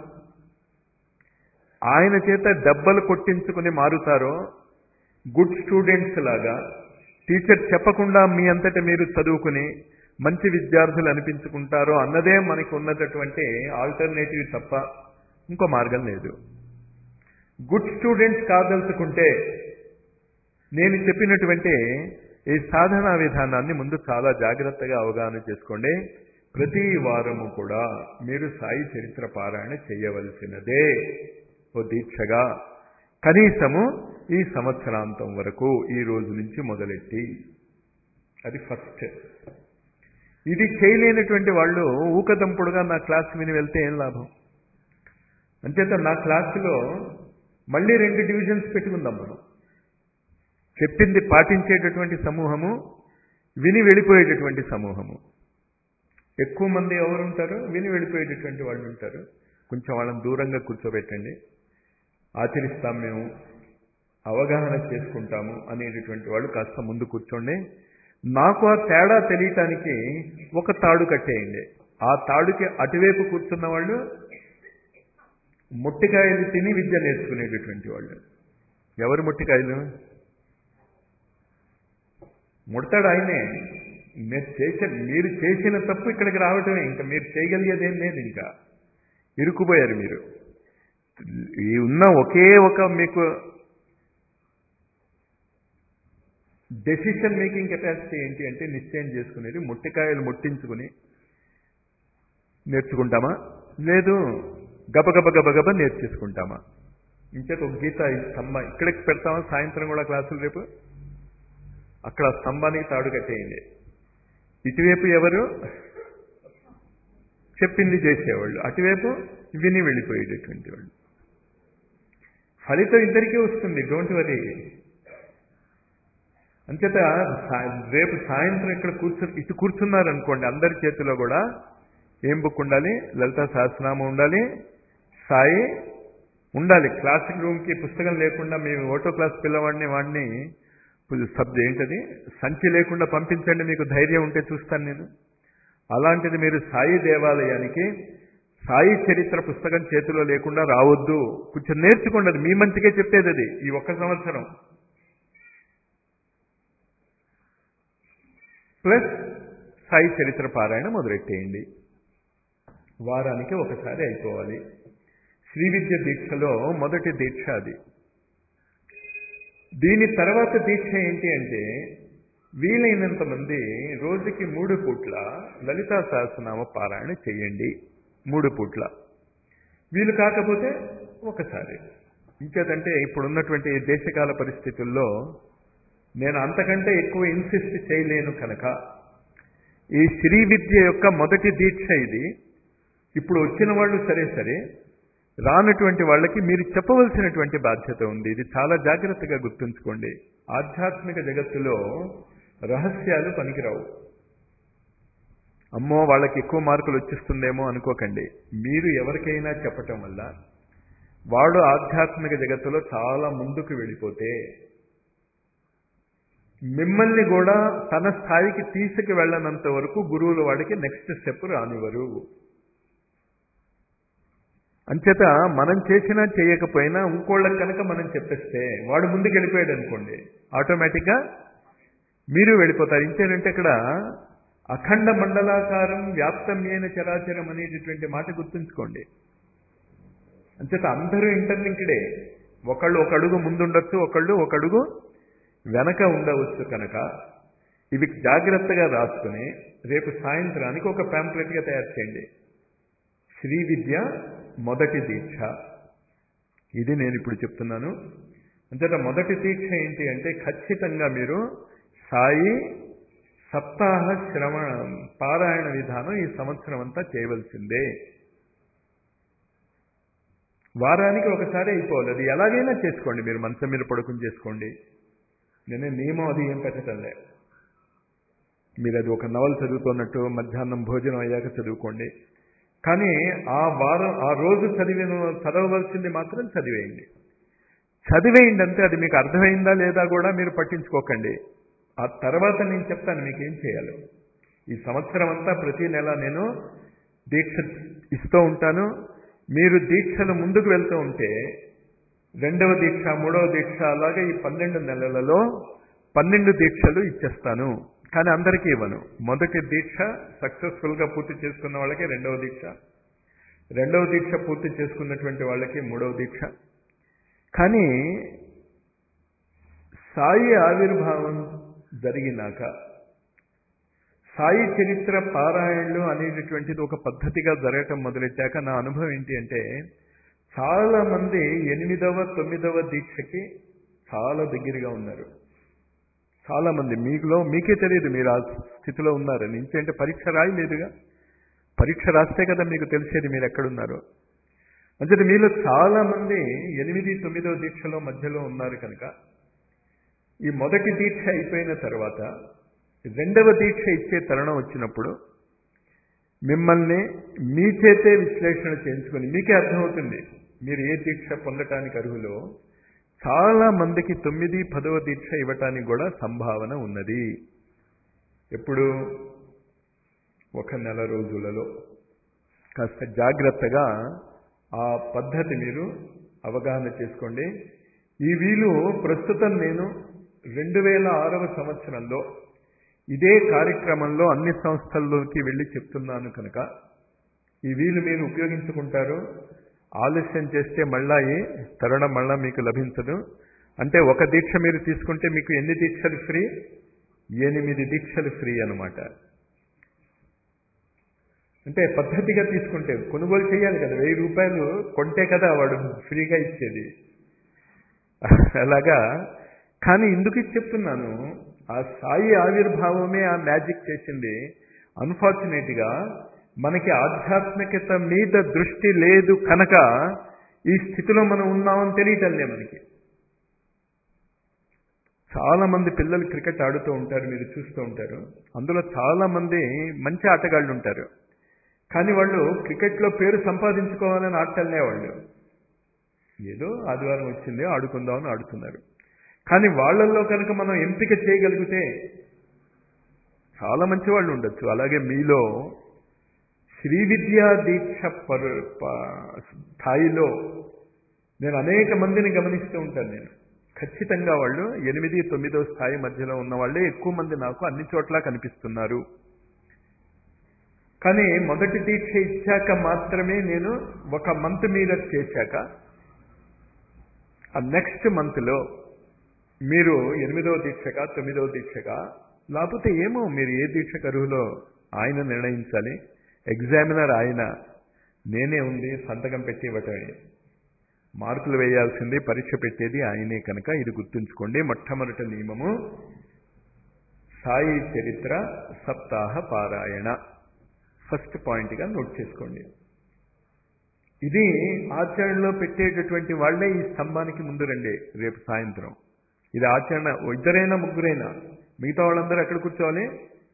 ఆయన చేత దెబ్బలు కొట్టించుకుని మారుతారో గుడ్ స్టూడెంట్స్ లాగా టీచర్ చెప్పకుండా మీ అంతట మీరు చదువుకుని మంచి విద్యార్థులు అనిపించుకుంటారో అన్నదే మనకు ఉన్నటువంటి ఆల్టర్నేటివ్ తప్ప ఇంకో మార్గం లేదు గుడ్ స్టూడెంట్స్ కాదలుచుకుంటే నేను చెప్పినటువంటి ఈ సాధనా విధానాన్ని ముందు చాలా జాగ్రత్తగా అవగాహన చేసుకోండి ప్రతి వారము కూడా మీరు సాయి చరిత్ర పారాయణ చేయవలసినదే ఓ దీక్షగా కనీసము ఈ సంవత్సరాంతం వరకు ఈ రోజు నుంచి మొదలెట్టి అది ఫస్ట్ ఇది చేయలేనటువంటి వాళ్ళు ఊకదంపుడుగా నా క్లాస్ విని వెళ్తే ఏం లాభం అంచేత నా క్లాసులో మళ్ళీ రెండు డివిజన్స్ పెట్టుకుందాం మనం చెప్పింది పాటించేటటువంటి సమూహము విని వెళ్ళిపోయేటటువంటి సమూహము ఎక్కువ మంది ఎవరు ఉంటారు విని వెళ్ళిపోయేటటువంటి వాళ్ళు ఉంటారు కొంచెం వాళ్ళని దూరంగా కూర్చోబెట్టండి ఆచరిస్తాం మేము అవగాహన చేసుకుంటాము అనేటటువంటి వాళ్ళు కాస్త ముందు కూర్చోండి నాకు ఆ తేడా తెలియటానికి ఒక తాడు కట్టేయండి ఆ తాడుకి అటువైపు కూర్చున్న వాళ్ళు ముట్టికాయలు తిని విద్య నేర్చుకునేటటువంటి వాళ్ళు ఎవరు ముట్టికాయలు ముడతాడు ఆయనే మీరు చేసిన మీరు చేసిన తప్పు ఇక్కడికి రావటమే ఇంకా మీరు చేయగలిగేది ఏం లేదు ఇంకా ఇరుక్కుపోయారు మీరు ఈ ఉన్న ఒకే ఒక మీకు డెసిషన్ మేకింగ్ కెపాసిటీ ఏంటి అంటే నిశ్చయం చేసుకునేది ముట్టికాయలు ముట్టించుకుని నేర్చుకుంటామా లేదు గబగబ గబగబ నేర్చేసుకుంటామా ఇంకేత ఒక గీత ఈ స్తంభ ఇక్కడికి పెడతామా సాయంత్రం కూడా క్లాసులు రేపు అక్కడ ఆ స్తంభానికి తాడు కట్టేయండి ఇటువైపు ఎవరు చెప్పింది చేసేవాళ్ళు అటువైపు విని వెళ్ళిపోయేటటువంటి వాళ్ళు ఫలితం ఇద్దరికీ వస్తుంది డోంట్ వరీ అంచేత రేపు సాయంత్రం ఇక్కడ కూర్చు ఇటు కూర్చున్నారనుకోండి అందరి చేతిలో కూడా ఏం బుక్ ఉండాలి లలిత సహస్రనామం ఉండాలి సాయి ఉండాలి క్లాసిక్ రూమ్కి పుస్తకం లేకుండా మేము ఓటో క్లాస్ పిల్లవాడిని వాడిని సబ్జెక్ట్ ఏంటది సంచి లేకుండా పంపించండి మీకు ధైర్యం ఉంటే చూస్తాను నేను అలాంటిది మీరు సాయి దేవాలయానికి సాయి చరిత్ర పుస్తకం చేతిలో లేకుండా రావద్దు కొంచెం నేర్చుకోండి అది మీ మంచిగా చెప్పేది అది ఈ ఒక్క సంవత్సరం ప్లస్ సాయి చరిత్ర పారాయణ మొదలెట్టేయండి వారానికి ఒకసారి అయిపోవాలి శ్రీ విద్య దీక్షలో మొదటి దీక్ష అది దీని తర్వాత దీక్ష ఏంటి అంటే వీలైనంత మంది రోజుకి మూడు పూట్ల లలితా సహస్రనామ పారాయణ చేయండి మూడు పూట్ల వీలు కాకపోతే ఒకసారి ఇంకేదంటే ఇప్పుడున్నటువంటి దేశకాల పరిస్థితుల్లో నేను అంతకంటే ఎక్కువ ఇన్సిస్ట్ చేయలేను కనుక ఈ శ్రీ విద్య యొక్క మొదటి దీక్ష ఇది ఇప్పుడు వచ్చిన వాళ్ళు సరే సరే రానటువంటి వాళ్ళకి మీరు చెప్పవలసినటువంటి బాధ్యత ఉంది ఇది చాలా జాగ్రత్తగా గుర్తుంచుకోండి ఆధ్యాత్మిక జగత్తులో రహస్యాలు పనికిరావు అమ్మో వాళ్ళకి ఎక్కువ మార్కులు వచ్చిస్తుందేమో అనుకోకండి మీరు ఎవరికైనా చెప్పటం వల్ల వాడు ఆధ్యాత్మిక జగత్తులో చాలా ముందుకు వెళ్ళిపోతే మిమ్మల్ని కూడా తన స్థాయికి తీసుకు వెళ్ళనంత వరకు గురువులు వాడికి నెక్స్ట్ స్టెప్ రానివ్వరు అంచేత మనం చేసినా చేయకపోయినా ఇంకోళ్ళకి కనుక మనం చెప్పేస్తే వాడు ముందుకు వెళ్ళిపోయాడు అనుకోండి ఆటోమేటిక్గా మీరు వెళ్ళిపోతారు ఇంకేంటంటే ఇక్కడ అఖండ మండలాకారం వ్యాప్తమ్యైన చరాచరం అనేటటువంటి మాట గుర్తుంచుకోండి అంచేత అందరూ ఇంటర్లింక్డే ఒకళ్ళు ఒక అడుగు ముందుండొచ్చు ఒకళ్ళు ఒక అడుగు వెనక ఉండవచ్చు కనుక ఇవి జాగ్రత్తగా రాసుకుని రేపు సాయంత్రానికి ఒక ప్యాంప్లెట్గా తయారు చేయండి శ్రీ విద్య మొదటి దీక్ష ఇది నేను ఇప్పుడు చెప్తున్నాను అంతేత మొదటి దీక్ష ఏంటి అంటే ఖచ్చితంగా మీరు సాయి సప్తాహ శ్రవణ పారాయణ విధానం ఈ సంవత్సరం అంతా చేయవలసిందే వారానికి ఒకసారి అయిపోవాలి అది ఎలాగైనా చేసుకోండి మీరు మంచం మీద పడుకుని చేసుకోండి నేనే నియమం అది ఏం పెట్టటంలే మీరు అది ఒక నవల చదువుతున్నట్టు మధ్యాహ్నం భోజనం అయ్యాక చదువుకోండి కానీ ఆ వారం ఆ రోజు చదివిన చదవవలసింది మాత్రం చదివేయండి చదివేయండి అంతే అది మీకు అర్థమైందా లేదా కూడా మీరు పట్టించుకోకండి ఆ తర్వాత నేను చెప్తాను మీకు ఏం చేయాలో ఈ సంవత్సరం అంతా ప్రతి నెల నేను దీక్ష ఇస్తూ ఉంటాను మీరు దీక్షలు ముందుకు వెళ్తూ ఉంటే రెండవ దీక్ష మూడవ దీక్ష అలాగే ఈ పన్నెండు నెలలలో పన్నెండు దీక్షలు ఇచ్చేస్తాను కానీ అందరికీ ఇవ్వను మొదటి దీక్ష సక్సెస్ఫుల్గా పూర్తి చేసుకున్న వాళ్ళకి రెండవ దీక్ష రెండవ దీక్ష పూర్తి చేసుకున్నటువంటి వాళ్ళకి మూడవ దీక్ష కానీ సాయి ఆవిర్భావం జరిగినాక సాయి చరిత్ర పారాయణలు అనేటటువంటిది ఒక పద్ధతిగా జరగటం మొదలెట్టాక నా అనుభవం ఏంటి అంటే చాలా మంది ఎనిమిదవ తొమ్మిదవ దీక్షకి చాలా దగ్గరగా ఉన్నారు చాలా మంది మీలో మీకే తెలియదు మీరు ఆ స్థితిలో ఉన్నారు నుంచి అంటే పరీక్ష రాయలేదుగా పరీక్ష రాస్తే కదా మీకు తెలిసేది మీరు ఎక్కడున్నారు అంటే మీలో చాలా మంది ఎనిమిది తొమ్మిదవ దీక్షలో మధ్యలో ఉన్నారు కనుక ఈ మొదటి దీక్ష అయిపోయిన తర్వాత రెండవ దీక్ష ఇచ్చే తరుణం వచ్చినప్పుడు మిమ్మల్ని మీ చేతే విశ్లేషణ చేయించుకొని మీకే అర్థమవుతుంది మీరు ఏ దీక్ష పొందటానికి అర్హులో చాలా మందికి తొమ్మిది పదవ దీక్ష ఇవ్వటానికి కూడా సంభావన ఉన్నది ఎప్పుడు ఒక నెల రోజులలో కాస్త జాగ్రత్తగా ఆ పద్ధతి మీరు అవగాహన చేసుకోండి ఈ వీలు ప్రస్తుతం నేను రెండు వేల ఆరవ సంవత్సరంలో ఇదే కార్యక్రమంలో అన్ని సంస్థల్లోకి వెళ్ళి చెప్తున్నాను కనుక ఈ వీలు మీరు ఉపయోగించుకుంటారు ఆలస్యం చేస్తే మళ్ళా ఈ తరుణం మళ్ళా మీకు లభించదు అంటే ఒక దీక్ష మీరు తీసుకుంటే మీకు ఎన్ని దీక్షలు ఫ్రీ ఎనిమిది దీక్షలు ఫ్రీ అనమాట అంటే పద్ధతిగా తీసుకుంటే కొనుగోలు చేయాలి కదా వెయ్యి రూపాయలు కొంటే కదా వాడు ఫ్రీగా ఇచ్చేది అలాగా కానీ ఎందుకు ఇది చెప్తున్నాను ఆ సాయి ఆవిర్భావమే ఆ మ్యాజిక్ చేసింది అన్ఫార్చునేట్గా మనకి ఆధ్యాత్మికత మీద దృష్టి లేదు కనుక ఈ స్థితిలో మనం ఉన్నామని తెలియటంలే మనకి చాలా మంది పిల్లలు క్రికెట్ ఆడుతూ ఉంటారు మీరు చూస్తూ ఉంటారు అందులో చాలా మంది మంచి ఆటగాళ్ళు ఉంటారు కానీ వాళ్ళు క్రికెట్లో పేరు సంపాదించుకోవాలని ఆటలనే వాళ్ళు ఏదో ఆదివారం వచ్చింది ఆడుకుందామని ఆడుతున్నారు కానీ వాళ్ళల్లో కనుక మనం ఎంపిక చేయగలిగితే చాలా మంచి వాళ్ళు ఉండొచ్చు అలాగే మీలో శ్రీ విద్యా దీక్ష పరు స్థాయిలో నేను అనేక మందిని గమనిస్తూ ఉంటాను నేను ఖచ్చితంగా వాళ్ళు ఎనిమిది తొమ్మిదో స్థాయి మధ్యలో ఉన్న వాళ్ళే ఎక్కువ మంది నాకు అన్ని చోట్ల కనిపిస్తున్నారు కానీ మొదటి దీక్ష ఇచ్చాక మాత్రమే నేను ఒక మంత్ మీద చేశాక ఆ నెక్స్ట్ మంత్లో మీరు ఎనిమిదవ దీక్షక తొమ్మిదవ దీక్షక లేకపోతే ఏమో మీరు ఏ దీక్షకు అర్హులో ఆయన నిర్ణయించాలి ఎగ్జామినర్ ఆయన నేనే ఉంది సంతకం పెట్టి ఇవ్వటమే మార్కులు వేయాల్సింది పరీక్ష పెట్టేది ఆయనే కనుక ఇది గుర్తుంచుకోండి మొట్టమొదటి నియమము సాయి చరిత్ర సప్తాహ పారాయణ ఫస్ట్ పాయింట్గా నోట్ చేసుకోండి ఇది ఆచరణలో పెట్టేటటువంటి వాళ్లే ఈ స్తంభానికి ముందు రండి రేపు సాయంత్రం ఇది ఆచరణ ఇద్దరైనా ముగ్గురైనా మిగతా వాళ్ళందరూ ఎక్కడ కూర్చోవాలి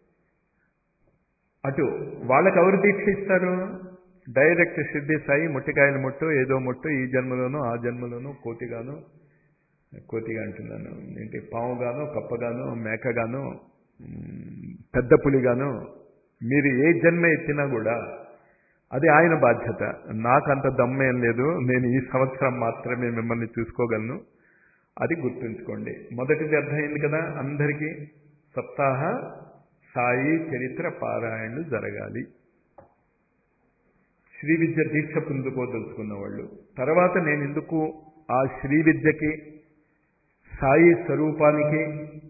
అటు వాళ్ళకి ఎవరు దీక్ష ఇస్తారు డైరెక్ట్ సిద్ధి సాయి ముట్టికాయల ముట్టు ఏదో ముట్టు ఈ జన్మలోనూ ఆ జన్మలోనూ కోతిగాను కోతిగా అంటున్నాను ఏంటి పావుగాను కప్పగాను మేకగాను పెద్ద పులిగాను మీరు ఏ జన్మ ఎత్తినా కూడా అది ఆయన బాధ్యత నాకు అంత దమ్మేం లేదు నేను ఈ సంవత్సరం మాత్రమే మిమ్మల్ని చూసుకోగలను అది గుర్తుంచుకోండి మొదటిది అర్థమైంది కదా అందరికీ సప్తాహ సాయి చరిత్ర పారాయణలు జరగాలి శ్రీ విద్య దీక్ష పొందుకోదలుచుకున్న వాళ్ళు తర్వాత నేను ఎందుకు ఆ శ్రీ విద్యకి సాయి స్వరూపానికి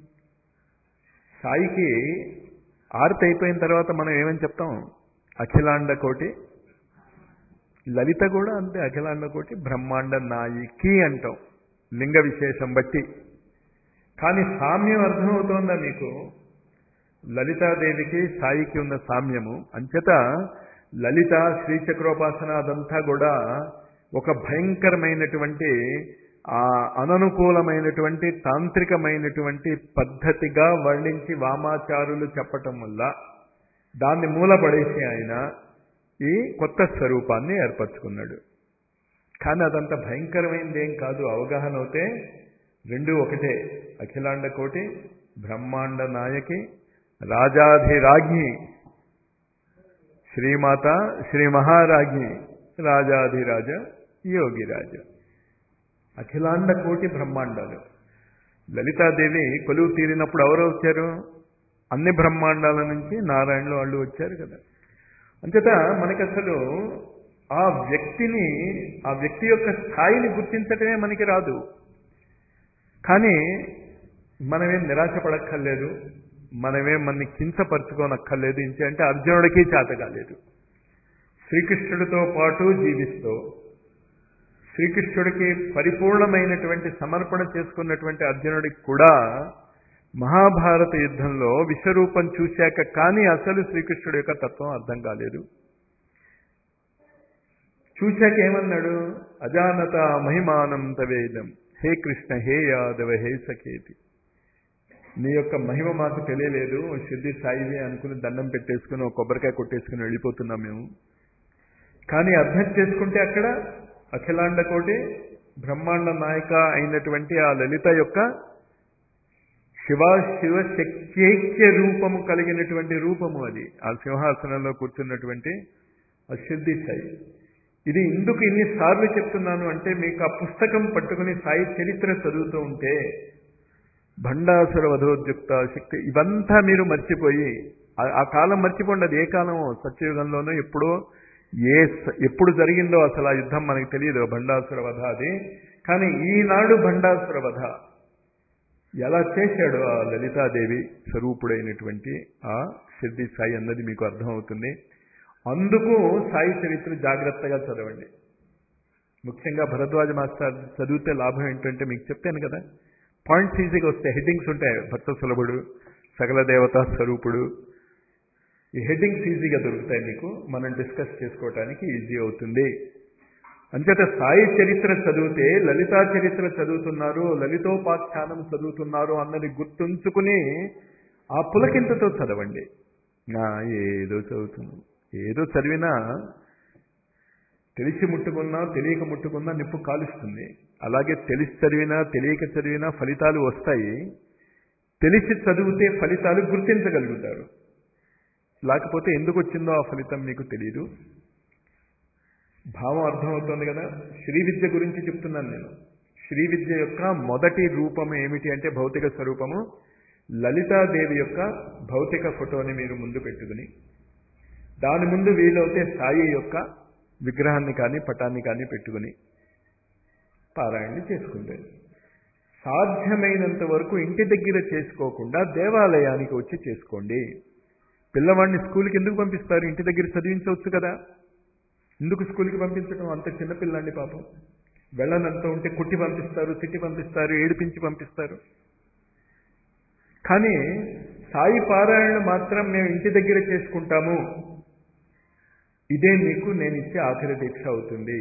సాయికి ఆరతి అయిపోయిన తర్వాత మనం ఏమని చెప్తాం అఖిలాండ కోటి లలిత కూడా అంతే అఖిలాండ కోటి బ్రహ్మాండ నాయికి అంటాం లింగ విశేషం బట్టి కానీ సామ్యం అర్థమవుతోందా మీకు లలితాదేవికి సాయికి ఉన్న సామ్యము అంచేత లలిత శ్రీచక్రోపాసన అదంతా కూడా ఒక భయంకరమైనటువంటి ఆ అననుకూలమైనటువంటి తాంత్రికమైనటువంటి పద్ధతిగా వర్ణించి వామాచారులు చెప్పటం వల్ల దాన్ని మూలపడేసి ఆయన ఈ కొత్త స్వరూపాన్ని ఏర్పరచుకున్నాడు కానీ అదంత భయంకరమైనది ఏం కాదు అవగాహన అవుతే రెండు ఒకటే అఖిలాండ కోటి బ్రహ్మాండ నాయకి రాజాధిరాజ్ఞి శ్రీమాత శ్రీ మహారాజ్ఞి రాజాధిరాజ యోగిరాజ అఖిలాండ కోటి బ్రహ్మాండాలు లలితాదేవి కొలువు తీరినప్పుడు ఎవరు వచ్చారు అన్ని బ్రహ్మాండాల నుంచి నారాయణలు వాళ్ళు వచ్చారు కదా అంచేత మనకి అసలు ఆ వ్యక్తిని ఆ వ్యక్తి యొక్క స్థాయిని గుర్తించటమే మనకి రాదు కానీ మనమేం నిరాశపడక్కర్లేదు మనమేం మనని కించపరుచుకోనక్కర్లేదు ఇంటి అంటే అర్జునుడికి చేత కాలేదు శ్రీకృష్ణుడితో పాటు జీవిస్తూ శ్రీకృష్ణుడికి పరిపూర్ణమైనటువంటి సమర్పణ చేసుకున్నటువంటి అర్జునుడికి కూడా మహాభారత యుద్ధంలో విశ్వరూపం చూశాక కానీ అసలు శ్రీకృష్ణుడి యొక్క తత్వం అర్థం కాలేదు చూశాక ఏమన్నాడు అజానత మహిమానం తవేదం హే కృష్ణ హే యాదవ హే సఖేతి నీ యొక్క మహిమ మాకు తెలియలేదు సిద్ధి సాయివి అనుకుని దండం పెట్టేసుకుని ఒక కొబ్బరికాయ కొట్టేసుకుని వెళ్ళిపోతున్నాం మేము కానీ అర్థం చేసుకుంటే అక్కడ అఖిలాండ కోటి బ్రహ్మాండ నాయక అయినటువంటి ఆ లలిత యొక్క శివ శివ శక్త్యైక్య రూపము కలిగినటువంటి రూపము అది ఆ సింహాసనంలో కూర్చున్నటువంటి ఆ సిద్ధి సాయి ఇది ఎందుకు ఇన్నిసార్లు చెప్తున్నాను అంటే మీకు ఆ పుస్తకం పట్టుకుని సాయి చరిత్ర చదువుతూ ఉంటే భండాసుర వధోద్యుక్త శక్తి ఇవంతా మీరు మర్చిపోయి ఆ కాలం మర్చిపోండి అది ఏ కాలమో సత్యయుగంలోనో ఎప్పుడో ఏ ఎప్పుడు జరిగిందో అసలు ఆ యుద్ధం మనకు తెలియదు భండాసుర వధ అది కానీ ఈనాడు భండాసుర వధ ఎలా చేశాడో ఆ లలితాదేవి స్వరూపుడైనటువంటి ఆ సిద్ధి సాయి అన్నది మీకు అర్థమవుతుంది అందుకు సాయి చరిత్ర జాగ్రత్తగా చదవండి ముఖ్యంగా భరద్వాజ మాస్టర్ చదివితే లాభం ఏంటంటే మీకు చెప్పాను కదా పాయింట్స్ ఈజీగా వస్తాయి హెడ్డింగ్స్ ఉంటాయి భక్త సులభుడు సకల దేవతా స్వరూపుడు ఈ హెడ్డింగ్స్ ఈజీగా దొరుకుతాయి మీకు మనం డిస్కస్ చేసుకోవటానికి ఈజీ అవుతుంది అంచేత సాయి చరిత్ర చదివితే లలితా చరిత్ర చదువుతున్నారు లలితోపాఖ్యానం చదువుతున్నారు అన్నది గుర్తుంచుకుని ఆ పులకింతతో చదవండి ఏదో చదువుతున్నాం ఏదో చదివినా తెలిసి ముట్టుకున్నా తెలియక ముట్టుకున్నా నిప్పు కాలుస్తుంది అలాగే తెలిసి చదివినా తెలియక చదివినా ఫలితాలు వస్తాయి తెలిసి చదివితే ఫలితాలు గుర్తించగలుగుతారు లేకపోతే ఎందుకు వచ్చిందో ఆ ఫలితం మీకు తెలియదు భావం అర్థమవుతోంది కదా శ్రీ విద్య గురించి చెప్తున్నాను నేను శ్రీ విద్య యొక్క మొదటి రూపము ఏమిటి అంటే భౌతిక స్వరూపము లలితాదేవి యొక్క భౌతిక ఫోటోని మీరు ముందు పెట్టుకుని దాని ముందు వీలవుతే సాయి యొక్క విగ్రహాన్ని కానీ పటాన్ని కానీ పెట్టుకుని పారాయణ చేసుకుంటారు సాధ్యమైనంత వరకు ఇంటి దగ్గర చేసుకోకుండా దేవాలయానికి వచ్చి చేసుకోండి పిల్లవాడిని స్కూల్కి ఎందుకు పంపిస్తారు ఇంటి దగ్గర చదివించవచ్చు కదా ఎందుకు స్కూల్కి పంపించడం అంత చిన్నపిల్లండి పాపం వెళ్ళనంత ఉంటే కుట్టి పంపిస్తారు తిట్టి పంపిస్తారు ఏడిపించి పంపిస్తారు కానీ సాయి పారాయణ మాత్రం మేము ఇంటి దగ్గర చేసుకుంటాము ఇదే మీకు నేను ఇచ్చే ఆఖరి దీక్ష అవుతుంది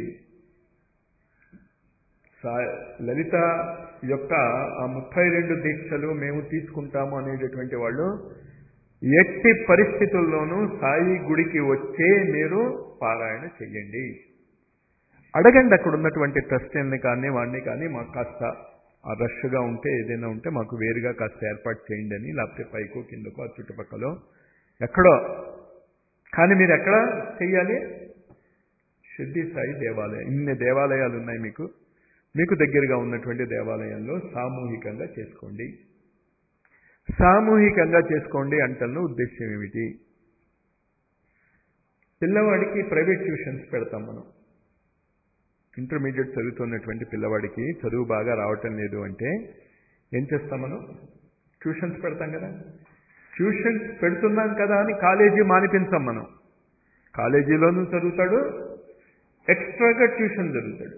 లలిత యొక్క ఆ ముప్పై రెండు దీక్షలు మేము తీసుకుంటాము అనేటటువంటి వాళ్ళు ఎట్టి పరిస్థితుల్లోనూ సాయి గుడికి వచ్చే మీరు పారాయణ చెయ్యండి అడగండి అక్కడ ఉన్నటువంటి ట్రస్టీని కానీ వాడిని కానీ మాకు కాస్త ఆ రష్గా ఉంటే ఏదైనా ఉంటే మాకు వేరుగా కాస్త ఏర్పాటు చేయండి అని లేకపోతే పైకో కిందకో ఆ చుట్టుపక్కల ఎక్కడో కానీ మీరు ఎక్కడ చెయ్యాలి సిద్ధి సాయి దేవాలయం ఇన్ని దేవాలయాలు ఉన్నాయి మీకు మీకు దగ్గరగా ఉన్నటువంటి దేవాలయంలో సామూహికంగా చేసుకోండి సామూహికంగా చేసుకోండి అంటల్లో ఉద్దేశం ఏమిటి పిల్లవాడికి ప్రైవేట్ ట్యూషన్స్ పెడతాం మనం ఇంటర్మీడియట్ చదువుతున్నటువంటి పిల్లవాడికి చదువు బాగా రావటం లేదు అంటే ఏం చేస్తాం మనం ట్యూషన్స్ పెడతాం కదా ట్యూషన్స్ పెడుతున్నాం కదా అని కాలేజీ మానిపించాం మనం కాలేజీలోనూ చదువుతాడు ఎక్స్ట్రాగా ట్యూషన్ చదువుతాడు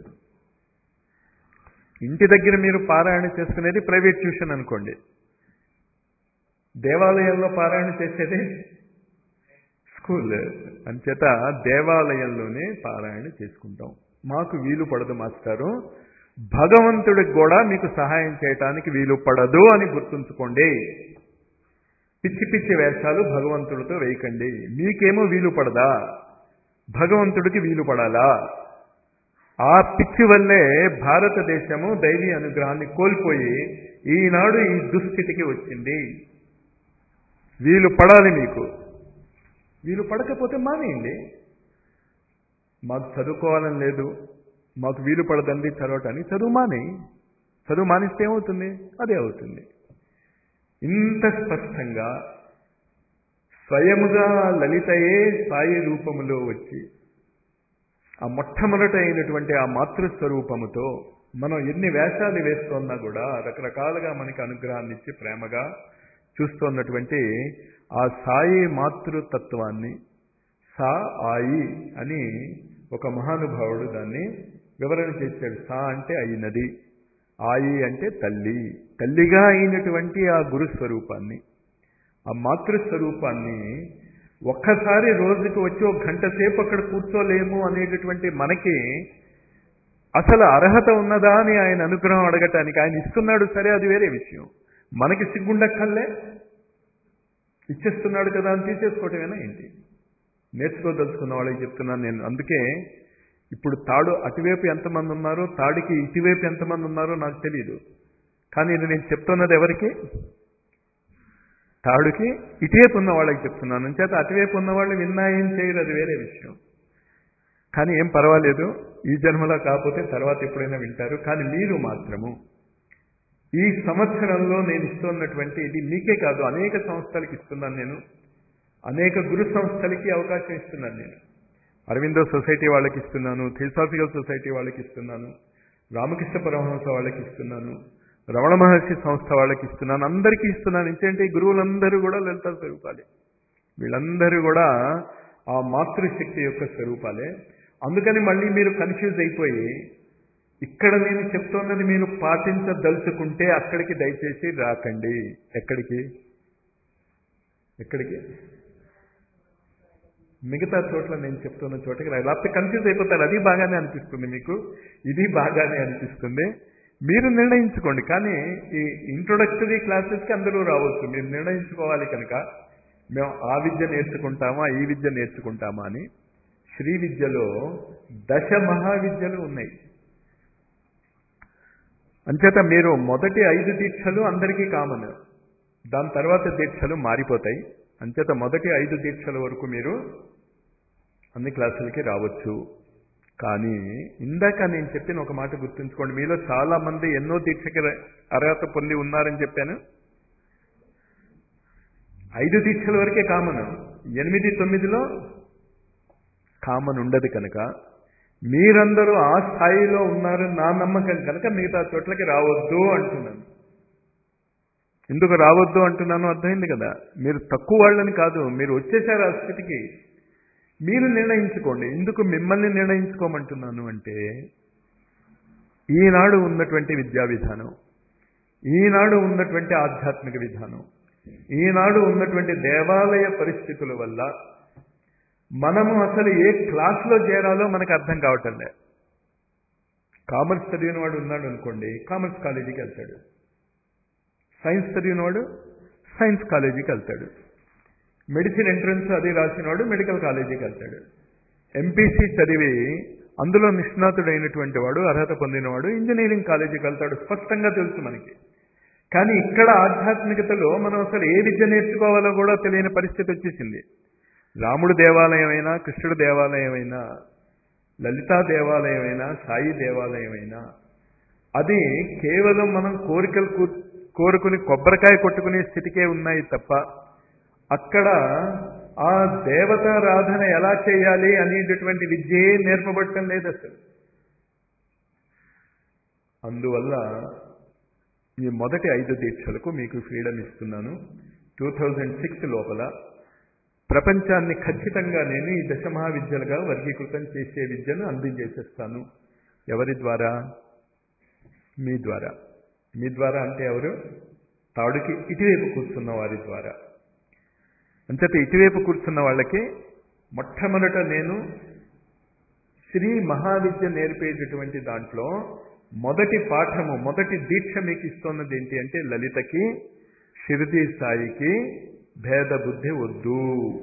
ఇంటి దగ్గర మీరు పారాయణ చేసుకునేది ప్రైవేట్ ట్యూషన్ అనుకోండి దేవాలయంలో పారాయణ చేసేది స్కూల్ అంచేత దేవాలయంలోనే పారాయణ చేసుకుంటాం మాకు వీలు పడదు మాస్టారు భగవంతుడికి కూడా మీకు సహాయం చేయటానికి వీలు పడదు అని గుర్తుంచుకోండి పిచ్చి పిచ్చి వేషాలు భగవంతుడితో వేయకండి మీకేమో వీలు పడదా భగవంతుడికి వీలు పడాలా ఆ పిచ్చి వల్లే భారతదేశము దైవీ అనుగ్రహాన్ని కోల్పోయి ఈనాడు ఈ దుస్థితికి వచ్చింది వీలు పడాలి మీకు వీలు పడకపోతే మానేయండి మాకు చదువుకోవాలని లేదు మాకు వీలు పడదండి చదవటానికి చదువు మానే చదువు మానిస్తే ఏమవుతుంది అదే అవుతుంది ఇంత స్పష్టంగా స్వయముగా లలితయే సాయి రూపములో వచ్చి ఆ మొట్టమొదట అయినటువంటి ఆ మాతృస్వరూపముతో మనం ఎన్ని వేషాలు వేస్తున్నా కూడా రకరకాలుగా మనకి అనుగ్రహాన్ని ఇచ్చి ప్రేమగా చూస్తున్నటువంటి ఆ సాయి మాతృతత్వాన్ని సా ఆయి అని ఒక మహానుభావుడు దాన్ని వివరణ చేశాడు సా అంటే అయినది ఆయి అంటే తల్లి తల్లిగా అయినటువంటి ఆ గురుస్వరూపాన్ని ఆ మాతృస్వరూపాన్ని ఒక్కసారి రోజుకి వచ్చి ఒక గంట సేపు అక్కడ కూర్చోలేము అనేటటువంటి మనకి అసలు అర్హత ఉన్నదా అని ఆయన అనుగ్రహం అడగటానికి ఆయన ఇస్తున్నాడు సరే అది వేరే విషయం మనకి సిగ్గుండక్కర్లే ఇచ్చేస్తున్నాడు కదా అని తీసేసుకోవటమేనా ఏంటి నేర్చుకోదలుచుకున్న వాళ్ళకి చెప్తున్నాను నేను అందుకే ఇప్పుడు తాడు అటువైపు ఎంతమంది ఉన్నారో తాడికి ఇటువైపు ఎంతమంది ఉన్నారో నాకు తెలియదు కానీ ఇది నేను చెప్తున్నది ఎవరికి తాడుకి ఇటువైపు ఉన్న వాళ్ళకి చెప్తున్నాను చేత అటువైపు ఉన్న వాళ్ళు విన్నా ఏం చేయరు అది వేరే విషయం కానీ ఏం పర్వాలేదు ఈ జన్మలో కాకపోతే తర్వాత ఎప్పుడైనా వింటారు కానీ మీరు మాత్రము ఈ సంవత్సరంలో నేను ఇస్తున్నటువంటి ఇది మీకే కాదు అనేక సంస్థలకి ఇస్తున్నాను నేను అనేక గురు సంస్థలకి అవకాశం ఇస్తున్నాను నేను అరవిందో సొసైటీ వాళ్ళకి ఇస్తున్నాను థియోసాఫికల్ సొసైటీ వాళ్ళకి ఇస్తున్నాను రామకృష్ణ పరమహంస వాళ్ళకి ఇస్తున్నాను రమణ మహర్షి సంస్థ వాళ్ళకి ఇస్తున్నాను అందరికీ ఇస్తున్నాను ఏంటంటే ఈ గురువులందరూ కూడా లలిత స్వరూపాలే వీళ్ళందరూ కూడా ఆ మాతృశక్తి యొక్క స్వరూపాలే అందుకని మళ్ళీ మీరు కన్ఫ్యూజ్ అయిపోయి ఇక్కడ నేను చెప్తున్నది మీరు పాటించదలుచుకుంటే అక్కడికి దయచేసి రాకండి ఎక్కడికి ఎక్కడికి మిగతా చోట్ల నేను చెప్తున్న చోటకి రా లేకపోతే కన్ఫ్యూజ్ అయిపోతారు అది బాగానే అనిపిస్తుంది మీకు ఇది బాగానే అనిపిస్తుంది మీరు నిర్ణయించుకోండి కానీ ఈ ఇంట్రొడక్టరీ క్లాసెస్కి అందరూ రావచ్చు మీరు నిర్ణయించుకోవాలి కనుక మేము ఆ విద్య నేర్చుకుంటామా ఈ విద్య నేర్చుకుంటామా అని శ్రీ విద్యలో దశ మహావిద్యలు ఉన్నాయి అంచేత మీరు మొదటి ఐదు దీక్షలు అందరికీ కామన్ దాని తర్వాత దీక్షలు మారిపోతాయి అంచేత మొదటి ఐదు దీక్షల వరకు మీరు అన్ని క్లాసులకి రావచ్చు కానీ ఇందాక నేను చెప్పిన ఒక మాట గుర్తుంచుకోండి మీలో చాలా మంది ఎన్నో దీక్షకి అర్హత పొంది ఉన్నారని చెప్పాను ఐదు దీక్షల వరకే కామన్ ఎనిమిది తొమ్మిదిలో కామన్ ఉండదు కనుక మీరందరూ ఆ స్థాయిలో ఉన్నారని నా నమ్మకం కనుక మిగతా చోట్లకి రావద్దు అంటున్నాను ఎందుకు రావద్దు అంటున్నాను అర్థమైంది కదా మీరు తక్కువ వాళ్ళని కాదు మీరు వచ్చేసారు ఆ స్థితికి మీరు నిర్ణయించుకోండి ఎందుకు మిమ్మల్ని నిర్ణయించుకోమంటున్నాను అంటే ఈనాడు ఉన్నటువంటి విద్యా విధానం ఈనాడు ఉన్నటువంటి ఆధ్యాత్మిక విధానం ఈనాడు ఉన్నటువంటి దేవాలయ పరిస్థితుల వల్ల మనము అసలు ఏ క్లాస్లో చేరాలో మనకు అర్థం కావటం లే కామర్స్ చదివిన వాడు ఉన్నాడు అనుకోండి కామర్స్ కాలేజీకి వెళ్తాడు సైన్స్ చదివినవాడు సైన్స్ కాలేజీకి వెళ్తాడు మెడిసిన్ ఎంట్రన్స్ అది రాసినవాడు మెడికల్ కాలేజీకి వెళ్తాడు ఎంపీసీ చదివి అందులో నిష్ణాతుడైనటువంటి వాడు అర్హత పొందినవాడు ఇంజనీరింగ్ కాలేజీకి వెళ్తాడు స్పష్టంగా తెలుసు మనకి కానీ ఇక్కడ ఆధ్యాత్మికతలో మనం అసలు ఏ విద్య నేర్చుకోవాలో కూడా తెలియని పరిస్థితి వచ్చేసింది రాముడు దేవాలయమైనా కృష్ణుడు దేవాలయమైనా లలితా దేవాలయమైనా సాయి దేవాలయమైనా అది కేవలం మనం కోరికలు కోరుకుని కొబ్బరికాయ కొట్టుకునే స్థితికే ఉన్నాయి తప్ప అక్కడ ఆ దేవతారాధన ఎలా చేయాలి అనేటటువంటి విద్యే నేర్పబట్టం లేదు అసలు అందువల్ల ఈ మొదటి ఐదు దీక్షలకు మీకు ఫ్రీడమ్ ఇస్తున్నాను టూ థౌజండ్ సిక్స్ లోపల ప్రపంచాన్ని ఖచ్చితంగా నేను ఈ దశమహావిద్యలుగా వర్గీకృతం చేసే విద్యను అందించేసేస్తాను ఎవరి ద్వారా మీ ద్వారా మీ ద్వారా అంటే ఎవరు తాడుకి ఇటువైపు కూర్చున్న వారి ద్వారా అంచేత ఇటువైపు కూర్చున్న వాళ్ళకి మొట్టమొదట నేను శ్రీ మహావిద్య నేర్పేటటువంటి దాంట్లో మొదటి పాఠము మొదటి దీక్ష మీకు ఇస్తున్నది ఏంటి అంటే లలితకి షిరిడి సాయికి భేద బుద్ధి వద్దు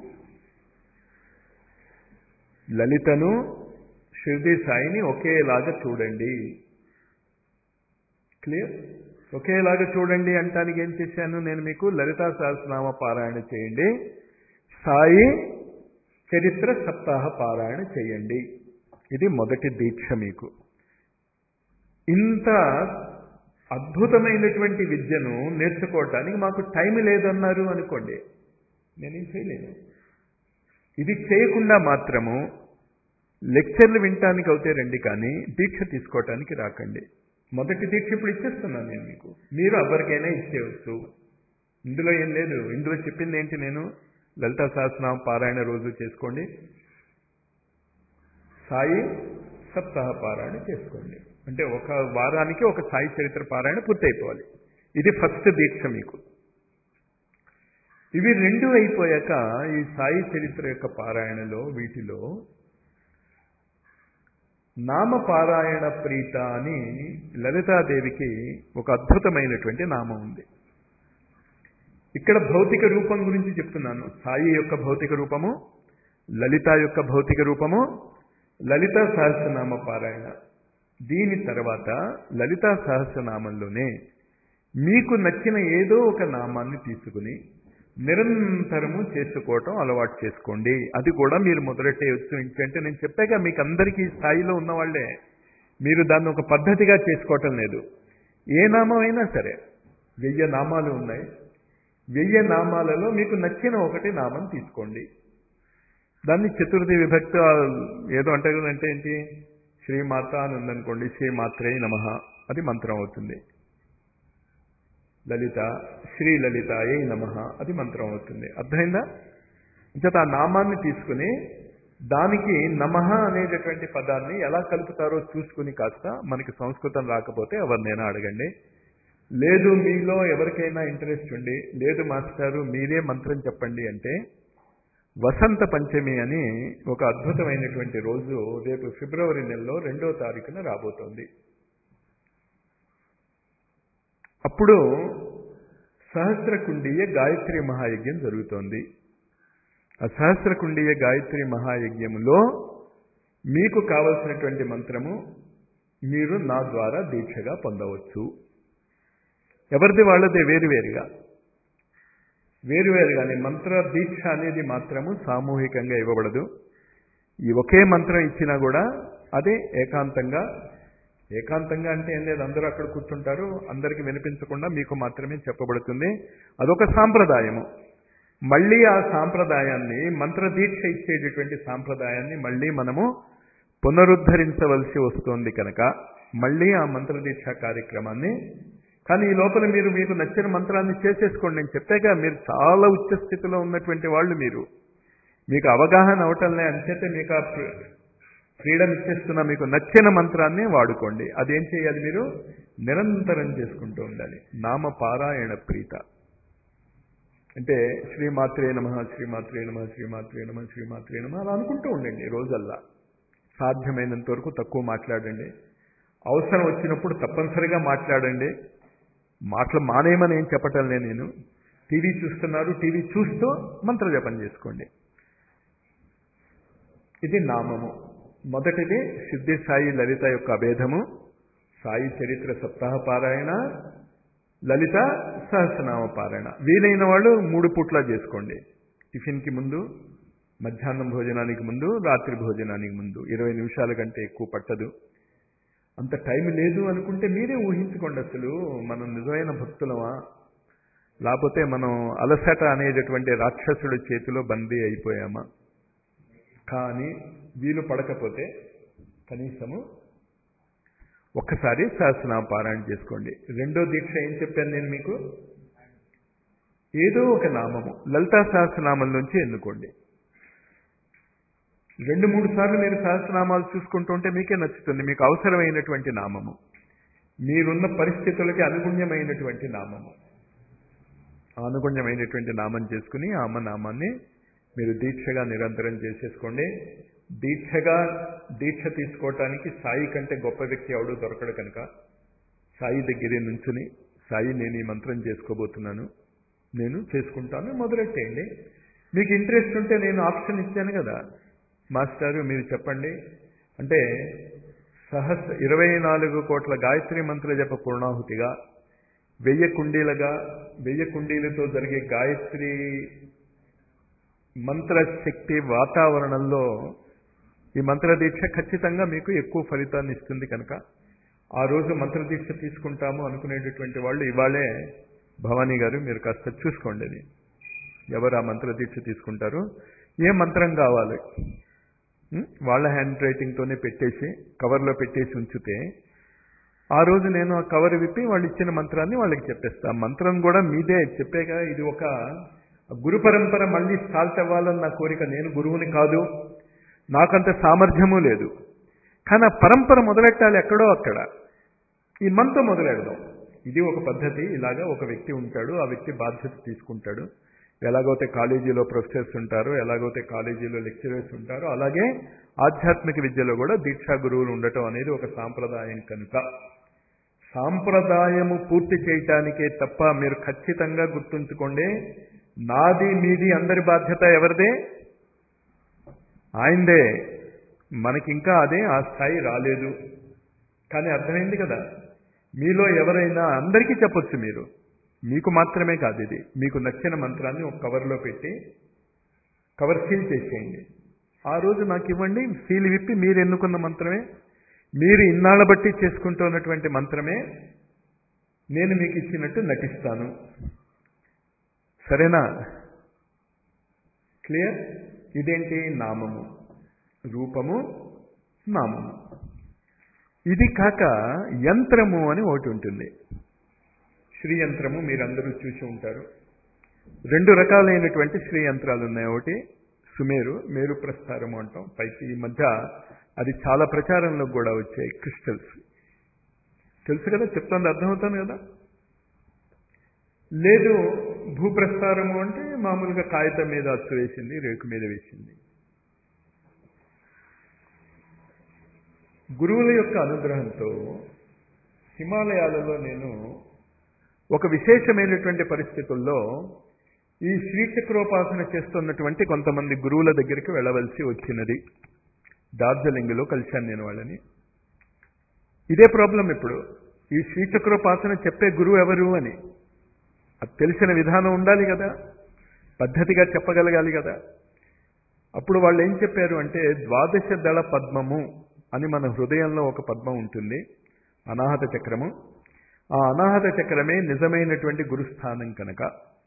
లలితను షిరిడి సాయిని ఒకేలాగా చూడండి క్లియర్ ఒకేలాగా చూడండి అంటానికి ఏం చేశాను నేను మీకు లలితా సహస్రనామ పారాయణ చేయండి సాయి చరిత్ర సప్తాహ పారాయణ చేయండి ఇది మొదటి దీక్ష మీకు ఇంత అద్భుతమైనటువంటి విద్యను నేర్చుకోవటానికి మాకు టైం లేదన్నారు అనుకోండి నేనేం చేయలేను ఇది చేయకుండా మాత్రము లెక్చర్లు వినటానికి అవుతే రండి కానీ దీక్ష తీసుకోవటానికి రాకండి మొదటి దీక్ష ఇప్పుడు ఇచ్చేస్తున్నాను నేను మీకు మీరు ఎవరికైనా ఇచ్చేయచ్చు ఇందులో ఏం లేదు ఇందులో చెప్పింది ఏంటి నేను లలితా సహస్రనామ పారాయణ రోజు చేసుకోండి సాయి సప్తాహ పారాయణ చేసుకోండి అంటే ఒక వారానికి ఒక సాయి చరిత్ర పారాయణ పూర్తయిపోవాలి ఇది ఫస్ట్ దీక్ష మీకు ఇవి రెండు అయిపోయాక ఈ సాయి చరిత్ర యొక్క పారాయణలో వీటిలో నామపారాయణ ప్రీత అని లలితాదేవికి ఒక అద్భుతమైనటువంటి నామం ఉంది ఇక్కడ భౌతిక రూపం గురించి చెప్తున్నాను సాయి యొక్క భౌతిక రూపము లలిత యొక్క భౌతిక రూపము లలిత సహస్రనామ పారాయణ దీని తర్వాత లలితా సహస్రనామంలోనే మీకు నచ్చిన ఏదో ఒక నామాన్ని తీసుకుని నిరంతరము చేసుకోవటం అలవాటు చేసుకోండి అది కూడా మీరు మొదలెట్టేయచ్చు ఇంకంటే నేను చెప్పాక మీకు అందరికీ ఈ స్థాయిలో ఉన్నవాళ్లే మీరు దాన్ని ఒక పద్ధతిగా చేసుకోవటం లేదు ఏ నామం అయినా సరే వెయ్యి నామాలు ఉన్నాయి వెయ్యి నామాలలో మీకు నచ్చిన ఒకటి నామం తీసుకోండి దాన్ని చతుర్థి విభక్తి ఏదో అంటే అంటే ఏంటి శ్రీమాత అని ఉందనుకోండి శ్రీమాత్రే నమ అది మంత్రం అవుతుంది లలిత శ్రీ లలితాయే నమ అది మంత్రం అవుతుంది అర్థమైందా ఇంకత ఆ నామాన్ని తీసుకుని దానికి నమః అనేటటువంటి పదాన్ని ఎలా కలుపుతారో చూసుకుని కాస్త మనకి సంస్కృతం రాకపోతే ఎవరినైనా అడగండి లేదు మీలో ఎవరికైనా ఇంట్రెస్ట్ ఉండి లేదు మాస్టారు మీరే మంత్రం చెప్పండి అంటే వసంత పంచమి అని ఒక అద్భుతమైనటువంటి రోజు రేపు ఫిబ్రవరి నెలలో రెండో తారీఖున రాబోతోంది అప్పుడు సహస్రకుండీయ గాయత్రి మహాయజ్ఞం జరుగుతోంది ఆ సహస్రకుండీయ గాయత్రి మహాయజ్ఞములో మీకు కావలసినటువంటి మంత్రము మీరు నా ద్వారా దీక్షగా పొందవచ్చు ఎవరిది వాళ్ళదే వేరువేరుగా వేరువేరుగానే మంత్ర దీక్ష అనేది మాత్రము సామూహికంగా ఇవ్వబడదు ఈ ఒకే మంత్రం ఇచ్చినా కూడా అదే ఏకాంతంగా ఏకాంతంగా అంటే ఏం లేదు అందరూ అక్కడ కూర్చుంటారు అందరికి వినిపించకుండా మీకు మాత్రమే చెప్పబడుతుంది అదొక సాంప్రదాయము మళ్ళీ ఆ సాంప్రదాయాన్ని మంత్రదీక్ష ఇచ్చేటటువంటి సాంప్రదాయాన్ని మళ్ళీ మనము పునరుద్ధరించవలసి వస్తుంది కనుక మళ్ళీ ఆ మంత్రదీక్ష కార్యక్రమాన్ని కానీ ఈ లోపల మీరు మీకు నచ్చిన మంత్రాన్ని చేసేసుకోండి నేను చెప్పాక మీరు చాలా ఉచ్చ స్థితిలో ఉన్నటువంటి వాళ్ళు మీరు మీకు అవగాహన అవటంలే అంచేతే మీకు ఆ ఫ్రీడమ్ ఇచ్చేస్తున్న మీకు నచ్చిన మంత్రాన్ని వాడుకోండి అదేం చేయాలి మీరు నిరంతరం చేసుకుంటూ ఉండాలి నామ పారాయణ ప్రీత అంటే శ్రీమాత్రే నమ శ్రీమాత్రే నమ శ్రీమాత్రే నమ శ్రీమాత్రే నమ అలా అనుకుంటూ ఉండండి రోజల్లా సాధ్యమైనంత వరకు తక్కువ మాట్లాడండి అవసరం వచ్చినప్పుడు తప్పనిసరిగా మాట్లాడండి మాటలు మానేయమని ఏం చెప్పటం లేదు నేను టీవీ చూస్తున్నారు టీవీ చూస్తూ మంత్ర జపం చేసుకోండి ఇది నామము మొదటిది సిద్ధి సాయి లలిత యొక్క అభేదము సాయి చరిత్ర సప్తాహ పారాయణ లలిత సహస్రనామ పారాయణ వీలైన వాళ్ళు మూడు పూట్ల చేసుకోండి టిఫిన్కి ముందు మధ్యాహ్నం భోజనానికి ముందు రాత్రి భోజనానికి ముందు ఇరవై నిమిషాల కంటే ఎక్కువ పట్టదు అంత టైం లేదు అనుకుంటే మీరే ఊహించుకోండి అసలు మనం నిజమైన భక్తులమా లేకపోతే మనం అలసట అనేటటువంటి రాక్షసుడి చేతిలో బందీ అయిపోయామా కానీ వీలు పడకపోతే కనీసము ఒక్కసారి సహస్రనామ పారాయణ చేసుకోండి రెండో దీక్ష ఏం చెప్పాను నేను మీకు ఏదో ఒక నామము లలితా సహస్రనామం నుంచి ఎన్నుకోండి రెండు మూడు సార్లు మీరు సహస్రనామాలు చూసుకుంటుంటే మీకే నచ్చుతుంది మీకు అవసరమైనటువంటి నామము మీరున్న పరిస్థితులకి అనుగుణ్యమైనటువంటి నామము అనుగుణ్యమైనటువంటి నామం చేసుకుని ఆ అమ్మ నామాన్ని మీరు దీక్షగా నిరంతరం చేసేసుకోండి దీక్షగా దీక్ష తీసుకోవటానికి సాయి కంటే గొప్ప వ్యక్తి ఎవడు దొరకడు కనుక సాయి దగ్గరే నుంచుని సాయి నేను ఈ మంత్రం చేసుకోబోతున్నాను నేను చేసుకుంటాను మొదలెట్టేయండి మీకు ఇంట్రెస్ట్ ఉంటే నేను ఆప్షన్ ఇచ్చాను కదా మాస్టారు మీరు చెప్పండి అంటే సహస్ర ఇరవై నాలుగు కోట్ల గాయత్రి మంత్ర జప పూర్ణాహుతిగా వెయ్యి కుండీలుగా వెయ్యి కుండీలతో జరిగే గాయత్రి మంత్రశక్తి వాతావరణంలో ఈ మంత్రదీక్ష ఖచ్చితంగా మీకు ఎక్కువ ఫలితాన్ని ఇస్తుంది కనుక ఆ రోజు మంత్రదీక్ష తీసుకుంటాము అనుకునేటటువంటి వాళ్ళు ఇవాళే భవానీ గారు మీరు కాస్త చూసుకోండి అది ఎవరు ఆ మంత్రదీక్ష తీసుకుంటారు ఏ మంత్రం కావాలి వాళ్ళ హ్యాండ్ రైటింగ్తోనే పెట్టేసి కవర్లో పెట్టేసి ఉంచితే ఆ రోజు నేను ఆ కవర్ విప్పి వాళ్ళు ఇచ్చిన మంత్రాన్ని వాళ్ళకి చెప్పేస్తా మంత్రం కూడా మీదే చెప్పాక ఇది ఒక గురు పరంపర మళ్ళీ స్టార్ట్ అవ్వాలని నా కోరిక నేను గురువుని కాదు నాకంత సామర్థ్యము లేదు కానీ ఆ పరంపర మొదలెట్టాలి ఎక్కడో అక్కడ ఈ మంత్రం మొదలెడదాం ఇది ఒక పద్ధతి ఇలాగా ఒక వ్యక్తి ఉంటాడు ఆ వ్యక్తి బాధ్యత తీసుకుంటాడు ఎలాగైతే కాలేజీలో ప్రొఫెసర్స్ ఉంటారో ఎలాగైతే కాలేజీలో లెక్చరర్స్ ఉంటారో అలాగే ఆధ్యాత్మిక విద్యలో కూడా దీక్షా గురువులు ఉండటం అనేది ఒక సాంప్రదాయం కనుక సాంప్రదాయము పూర్తి చేయటానికే తప్ప మీరు ఖచ్చితంగా గుర్తుంచుకోండి నాది మీది అందరి బాధ్యత ఎవరిదే ఆయనదే మనకింకా అదే ఆ స్థాయి రాలేదు కానీ అర్థమైంది కదా మీలో ఎవరైనా అందరికీ చెప్పొచ్చు మీరు మీకు మాత్రమే కాదు ఇది మీకు నచ్చిన మంత్రాన్ని ఒక కవర్లో పెట్టి కవర్ సీల్ చేసేయండి ఆ రోజు నాకు ఇవ్వండి సీల్ విప్పి మీరు ఎన్నుకున్న మంత్రమే మీరు ఇన్నాళ్ళ బట్టి చేసుకుంటున్నటువంటి మంత్రమే నేను మీకు ఇచ్చినట్టు నటిస్తాను సరేనా క్లియర్ ఇదేంటి నామము రూపము నామము ఇది కాక యంత్రము అని ఒకటి ఉంటుంది శ్రీయంత్రము మీరందరూ చూసి ఉంటారు రెండు రకాలైనటువంటి శ్రీ యంత్రాలు ఉన్నాయి ఒకటి సుమేరు మేరు ప్రస్తారము అంటాం పైకి ఈ మధ్య అది చాలా ప్రచారంలో కూడా వచ్చాయి క్రిస్టల్స్ తెలుసు కదా చెప్తుంది అర్థమవుతాను కదా లేదు భూప్రస్తారము అంటే మామూలుగా కాగితం మీద అచ్చు వేసింది రేకు మీద వేసింది గురువుల యొక్క అనుగ్రహంతో హిమాలయాలలో నేను ఒక విశేషమైనటువంటి పరిస్థితుల్లో ఈ శ్రీచక్రోపాసన చేస్తున్నటువంటి కొంతమంది గురువుల దగ్గరికి వెళ్ళవలసి వచ్చినది డార్జిలింగ్లో కలిశాను నేను వాళ్ళని ఇదే ప్రాబ్లం ఇప్పుడు ఈ శ్రీచక్రోపాసన చెప్పే గురువు ఎవరు అని అది తెలిసిన విధానం ఉండాలి కదా పద్ధతిగా చెప్పగలగాలి కదా అప్పుడు వాళ్ళు ఏం చెప్పారు అంటే ద్వాదశ దళ పద్మము అని మన హృదయంలో ఒక పద్మం ఉంటుంది అనాహత చక్రము ఆ అనాహత చక్రమే నిజమైనటువంటి గురుస్థానం కనుక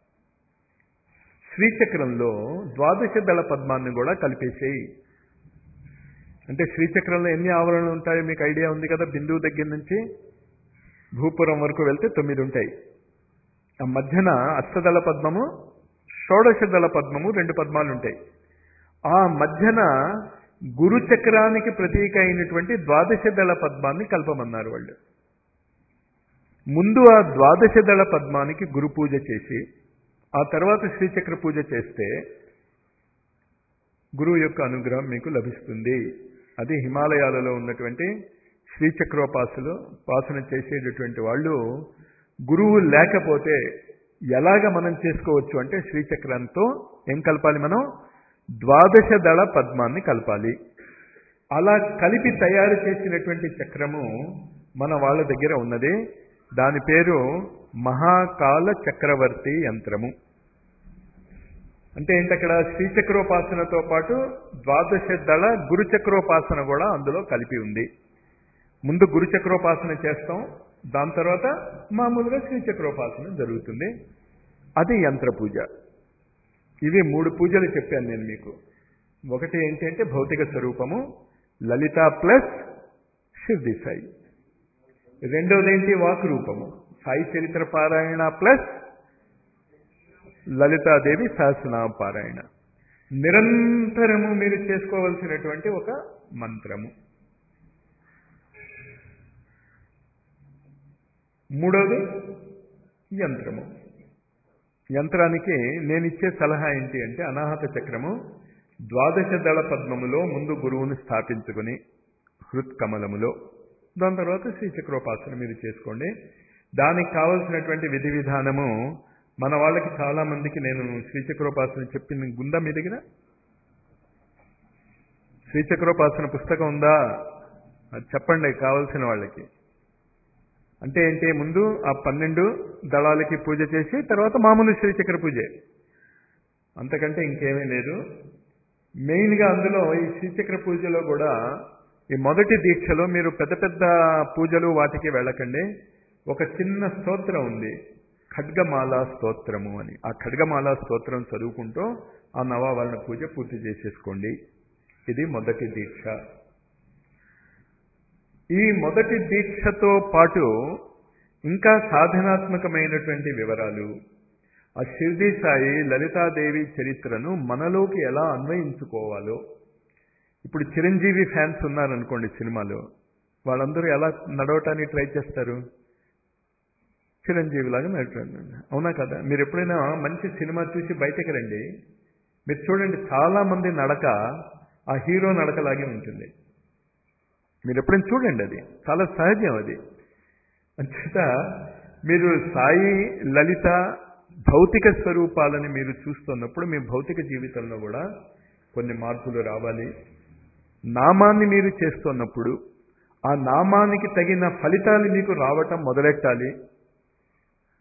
శ్రీచక్రంలో ద్వాదశ దళ పద్మాన్ని కూడా కలిపేసేయి అంటే శ్రీచక్రంలో ఎన్ని ఆవరణలు ఉంటాయో మీకు ఐడియా ఉంది కదా బిందువు దగ్గర నుంచి భూపురం వరకు వెళ్తే తొమ్మిది ఉంటాయి ఆ మధ్యన అష్టదళ పద్మము షోడశ దళ పద్మము రెండు పద్మాలు ఉంటాయి ఆ మధ్యన గురు చక్రానికి ప్రతీక అయినటువంటి ద్వాదశ దళ పద్మాన్ని కల్పమన్నారు వాళ్ళు ముందు ఆ ద్వాదశ దళ పద్మానికి గురు పూజ చేసి ఆ తర్వాత శ్రీచక్ర పూజ చేస్తే గురువు యొక్క అనుగ్రహం మీకు లభిస్తుంది అది హిమాలయాలలో ఉన్నటువంటి శ్రీచక్రోపాసులు పాసన చేసేటటువంటి వాళ్ళు గురువు లేకపోతే ఎలాగ మనం చేసుకోవచ్చు అంటే శ్రీచక్రంతో ఏం కలపాలి మనం ద్వాదశ దళ పద్మాన్ని కలపాలి అలా కలిపి తయారు చేసినటువంటి చక్రము మన వాళ్ళ దగ్గర ఉన్నది దాని పేరు మహాకాల చక్రవర్తి యంత్రము అంటే ఏంటి అక్కడ శ్రీచక్రోపాసనతో పాటు ద్వాదశ దళ గురుచక్రోపాసన కూడా అందులో కలిపి ఉంది ముందు గురుచక్రోపాసన చేస్తాం దాని తర్వాత మామూలుగా శ్రీచక్రోపాసన జరుగుతుంది అది యంత్ర పూజ ఇవి మూడు పూజలు చెప్పాను నేను మీకు ఒకటి ఏంటంటే భౌతిక స్వరూపము లలిత ప్లస్ సిద్ధి సాయి రెండవది ఏంటి వాక్ రూపము సాయి చరిత్ర పారాయణ ప్లస్ లలితాదేవి సహస్రనామ పారాయణ నిరంతరము మీరు చేసుకోవలసినటువంటి ఒక మంత్రము మూడవది యంత్రము యంత్రానికి నేను ఇచ్చే సలహా ఏంటి అంటే అనాహత చక్రము ద్వాదశ దళ పద్మములో ముందు గురువును స్థాపించుకుని హృత్కమలములో దాని తర్వాత శ్రీచక్రోపాసన మీరు చేసుకోండి దానికి కావలసినటువంటి విధి విధానము మన వాళ్ళకి చాలా మందికి నేను శ్రీచక్రోపాసన చెప్పింది గుందా మీ దగ్గర శ్రీచక్రోపాసన పుస్తకం ఉందా అది చెప్పండి కావలసిన వాళ్ళకి అంటే ఏంటి ముందు ఆ పన్నెండు దళాలకి పూజ చేసి తర్వాత మామూలు శ్రీచక్ర పూజే అంతకంటే ఇంకేమీ లేదు మెయిన్గా అందులో ఈ శ్రీచక్ర పూజలో కూడా ఈ మొదటి దీక్షలో మీరు పెద్ద పెద్ద పూజలు వాటికి వెళ్ళకండి ఒక చిన్న స్తోత్రం ఉంది ఖడ్గమాల స్తోత్రము అని ఆ ఖడ్గమాల స్తోత్రం చదువుకుంటూ ఆ నవావరణ పూజ పూర్తి చేసేసుకోండి ఇది మొదటి దీక్ష ఈ మొదటి దీక్షతో పాటు ఇంకా సాధనాత్మకమైనటువంటి వివరాలు ఆ షిర్దీ సాయి లలితాదేవి చరిత్రను మనలోకి ఎలా అన్వయించుకోవాలో ఇప్పుడు చిరంజీవి ఫ్యాన్స్ ఉన్నారనుకోండి సినిమాలో వాళ్ళందరూ ఎలా నడవటానికి ట్రై చేస్తారు చిరంజీవి లాగా నడటండి అవునా కదా మీరు ఎప్పుడైనా మంచి సినిమా చూసి బయటకు రండి మీరు చూడండి చాలా మంది నడక ఆ హీరో నడకలాగే ఉంటుంది మీరు ఎప్పుడైనా చూడండి అది చాలా సహజం అది అంచేత మీరు సాయి లలిత భౌతిక స్వరూపాలని మీరు చూస్తున్నప్పుడు మీ భౌతిక జీవితంలో కూడా కొన్ని మార్పులు రావాలి నామాన్ని మీరు చేస్తున్నప్పుడు ఆ నామానికి తగిన ఫలితాలు మీకు రావటం మొదలెట్టాలి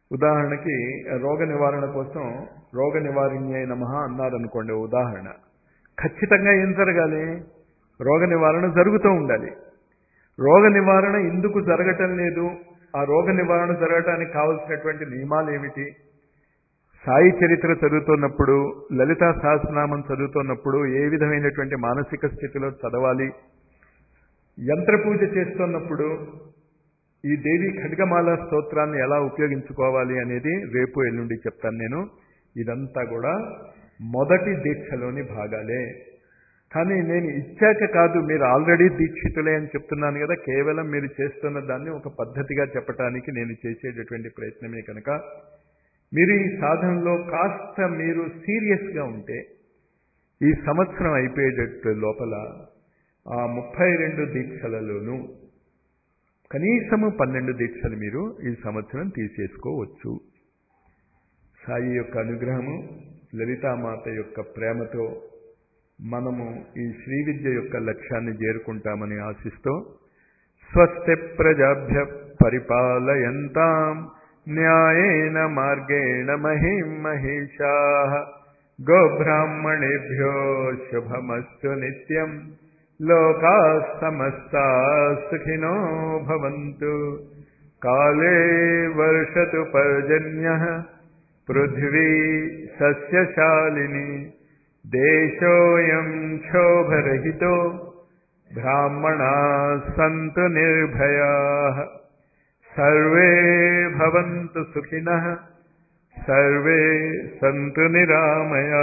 ఉదాహరణకి రోగ నివారణ కోసం రోగ నివారణ్యై నమః అన్నారనుకోండి ఉదాహరణ ఖచ్చితంగా ఏం జరగాలి రోగ నివారణ జరుగుతూ ఉండాలి రోగ నివారణ ఎందుకు జరగటం లేదు ఆ రోగ నివారణ జరగటానికి కావలసినటువంటి నియమాలు ఏమిటి సాయి చరిత్ర చదువుతున్నప్పుడు లలితా సహస్రనామం చదువుతున్నప్పుడు ఏ విధమైనటువంటి మానసిక స్థితిలో చదవాలి యంత్ర పూజ చేస్తున్నప్పుడు ఈ దేవి ఖడ్గమాల స్తోత్రాన్ని ఎలా ఉపయోగించుకోవాలి అనేది రేపు ఎల్లుండి చెప్తాను నేను ఇదంతా కూడా మొదటి దీక్షలోని భాగాలే కానీ నేను ఇచ్చాక కాదు మీరు ఆల్రెడీ దీక్షితులే అని చెప్తున్నాను కదా కేవలం మీరు చేస్తున్న దాన్ని ఒక పద్ధతిగా చెప్పటానికి నేను చేసేటటువంటి ప్రయత్నమే కనుక మీరు ఈ సాధనలో కాస్త మీరు సీరియస్గా ఉంటే ఈ సంవత్సరం అయిపోయేటట్టు లోపల ఆ ముప్పై రెండు దీక్షలలోనూ కనీసము పన్నెండు దీక్షలు మీరు ఈ సంవత్సరం తీసేసుకోవచ్చు సాయి యొక్క అనుగ్రహము లలితామాత యొక్క ప్రేమతో మనము ఈ శ్రీ విద్య యొక్క లక్ష్యాన్ని చేరుకుంటామని ఆశిస్తూ స్వస్తి ప్రజాభ్య పరిపాలయంతాం న్యాయేన మార్గేణ మహిం మహిషా గోబ్రాహ్మణేభ్యో శుభమస్తు నిత్యం లోకా సమస్తా సుఖినో భవంతు కాలే వర్షతు పర్జన్య పృథివీ సస్యశాలిని దేశోయం క్షోభరహితో బ్రాహ్మణా సంతు నిర్భయా సర్వే భవంతు సుఖినః సర్వే సంతు నిరామయా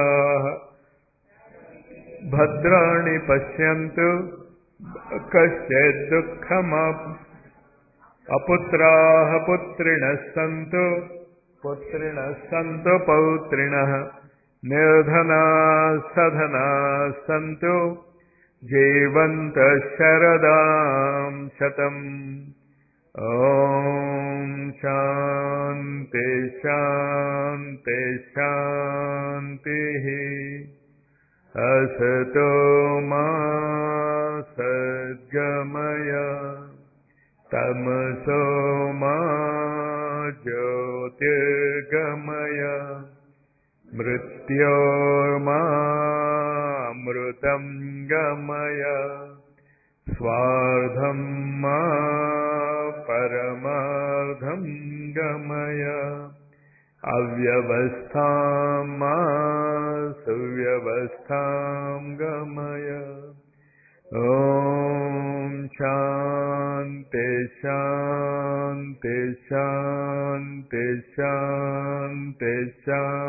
భద్రాణి పశ్యంతు కశ్చిద్ దుఃఖమప్ అపుత్రాः పుత్రిణः సంతు పుత్రిణः సంతు పౌత్రిణः నిర్ధనా సధనా సంతు జీవంత శరదాం శతం ఓం శాంతి శాంతి శాంతి असतो मा सद्गमय तमसो मा ज्योतिर्गमय मृत्योर्मामृतं गमय स्वार्धं मा परमार्धं गमय अव्यवस्थां मा सुव्यवस्थां गमय ॐ शान्ति शान्ति शान्ति शान्ति शान्ति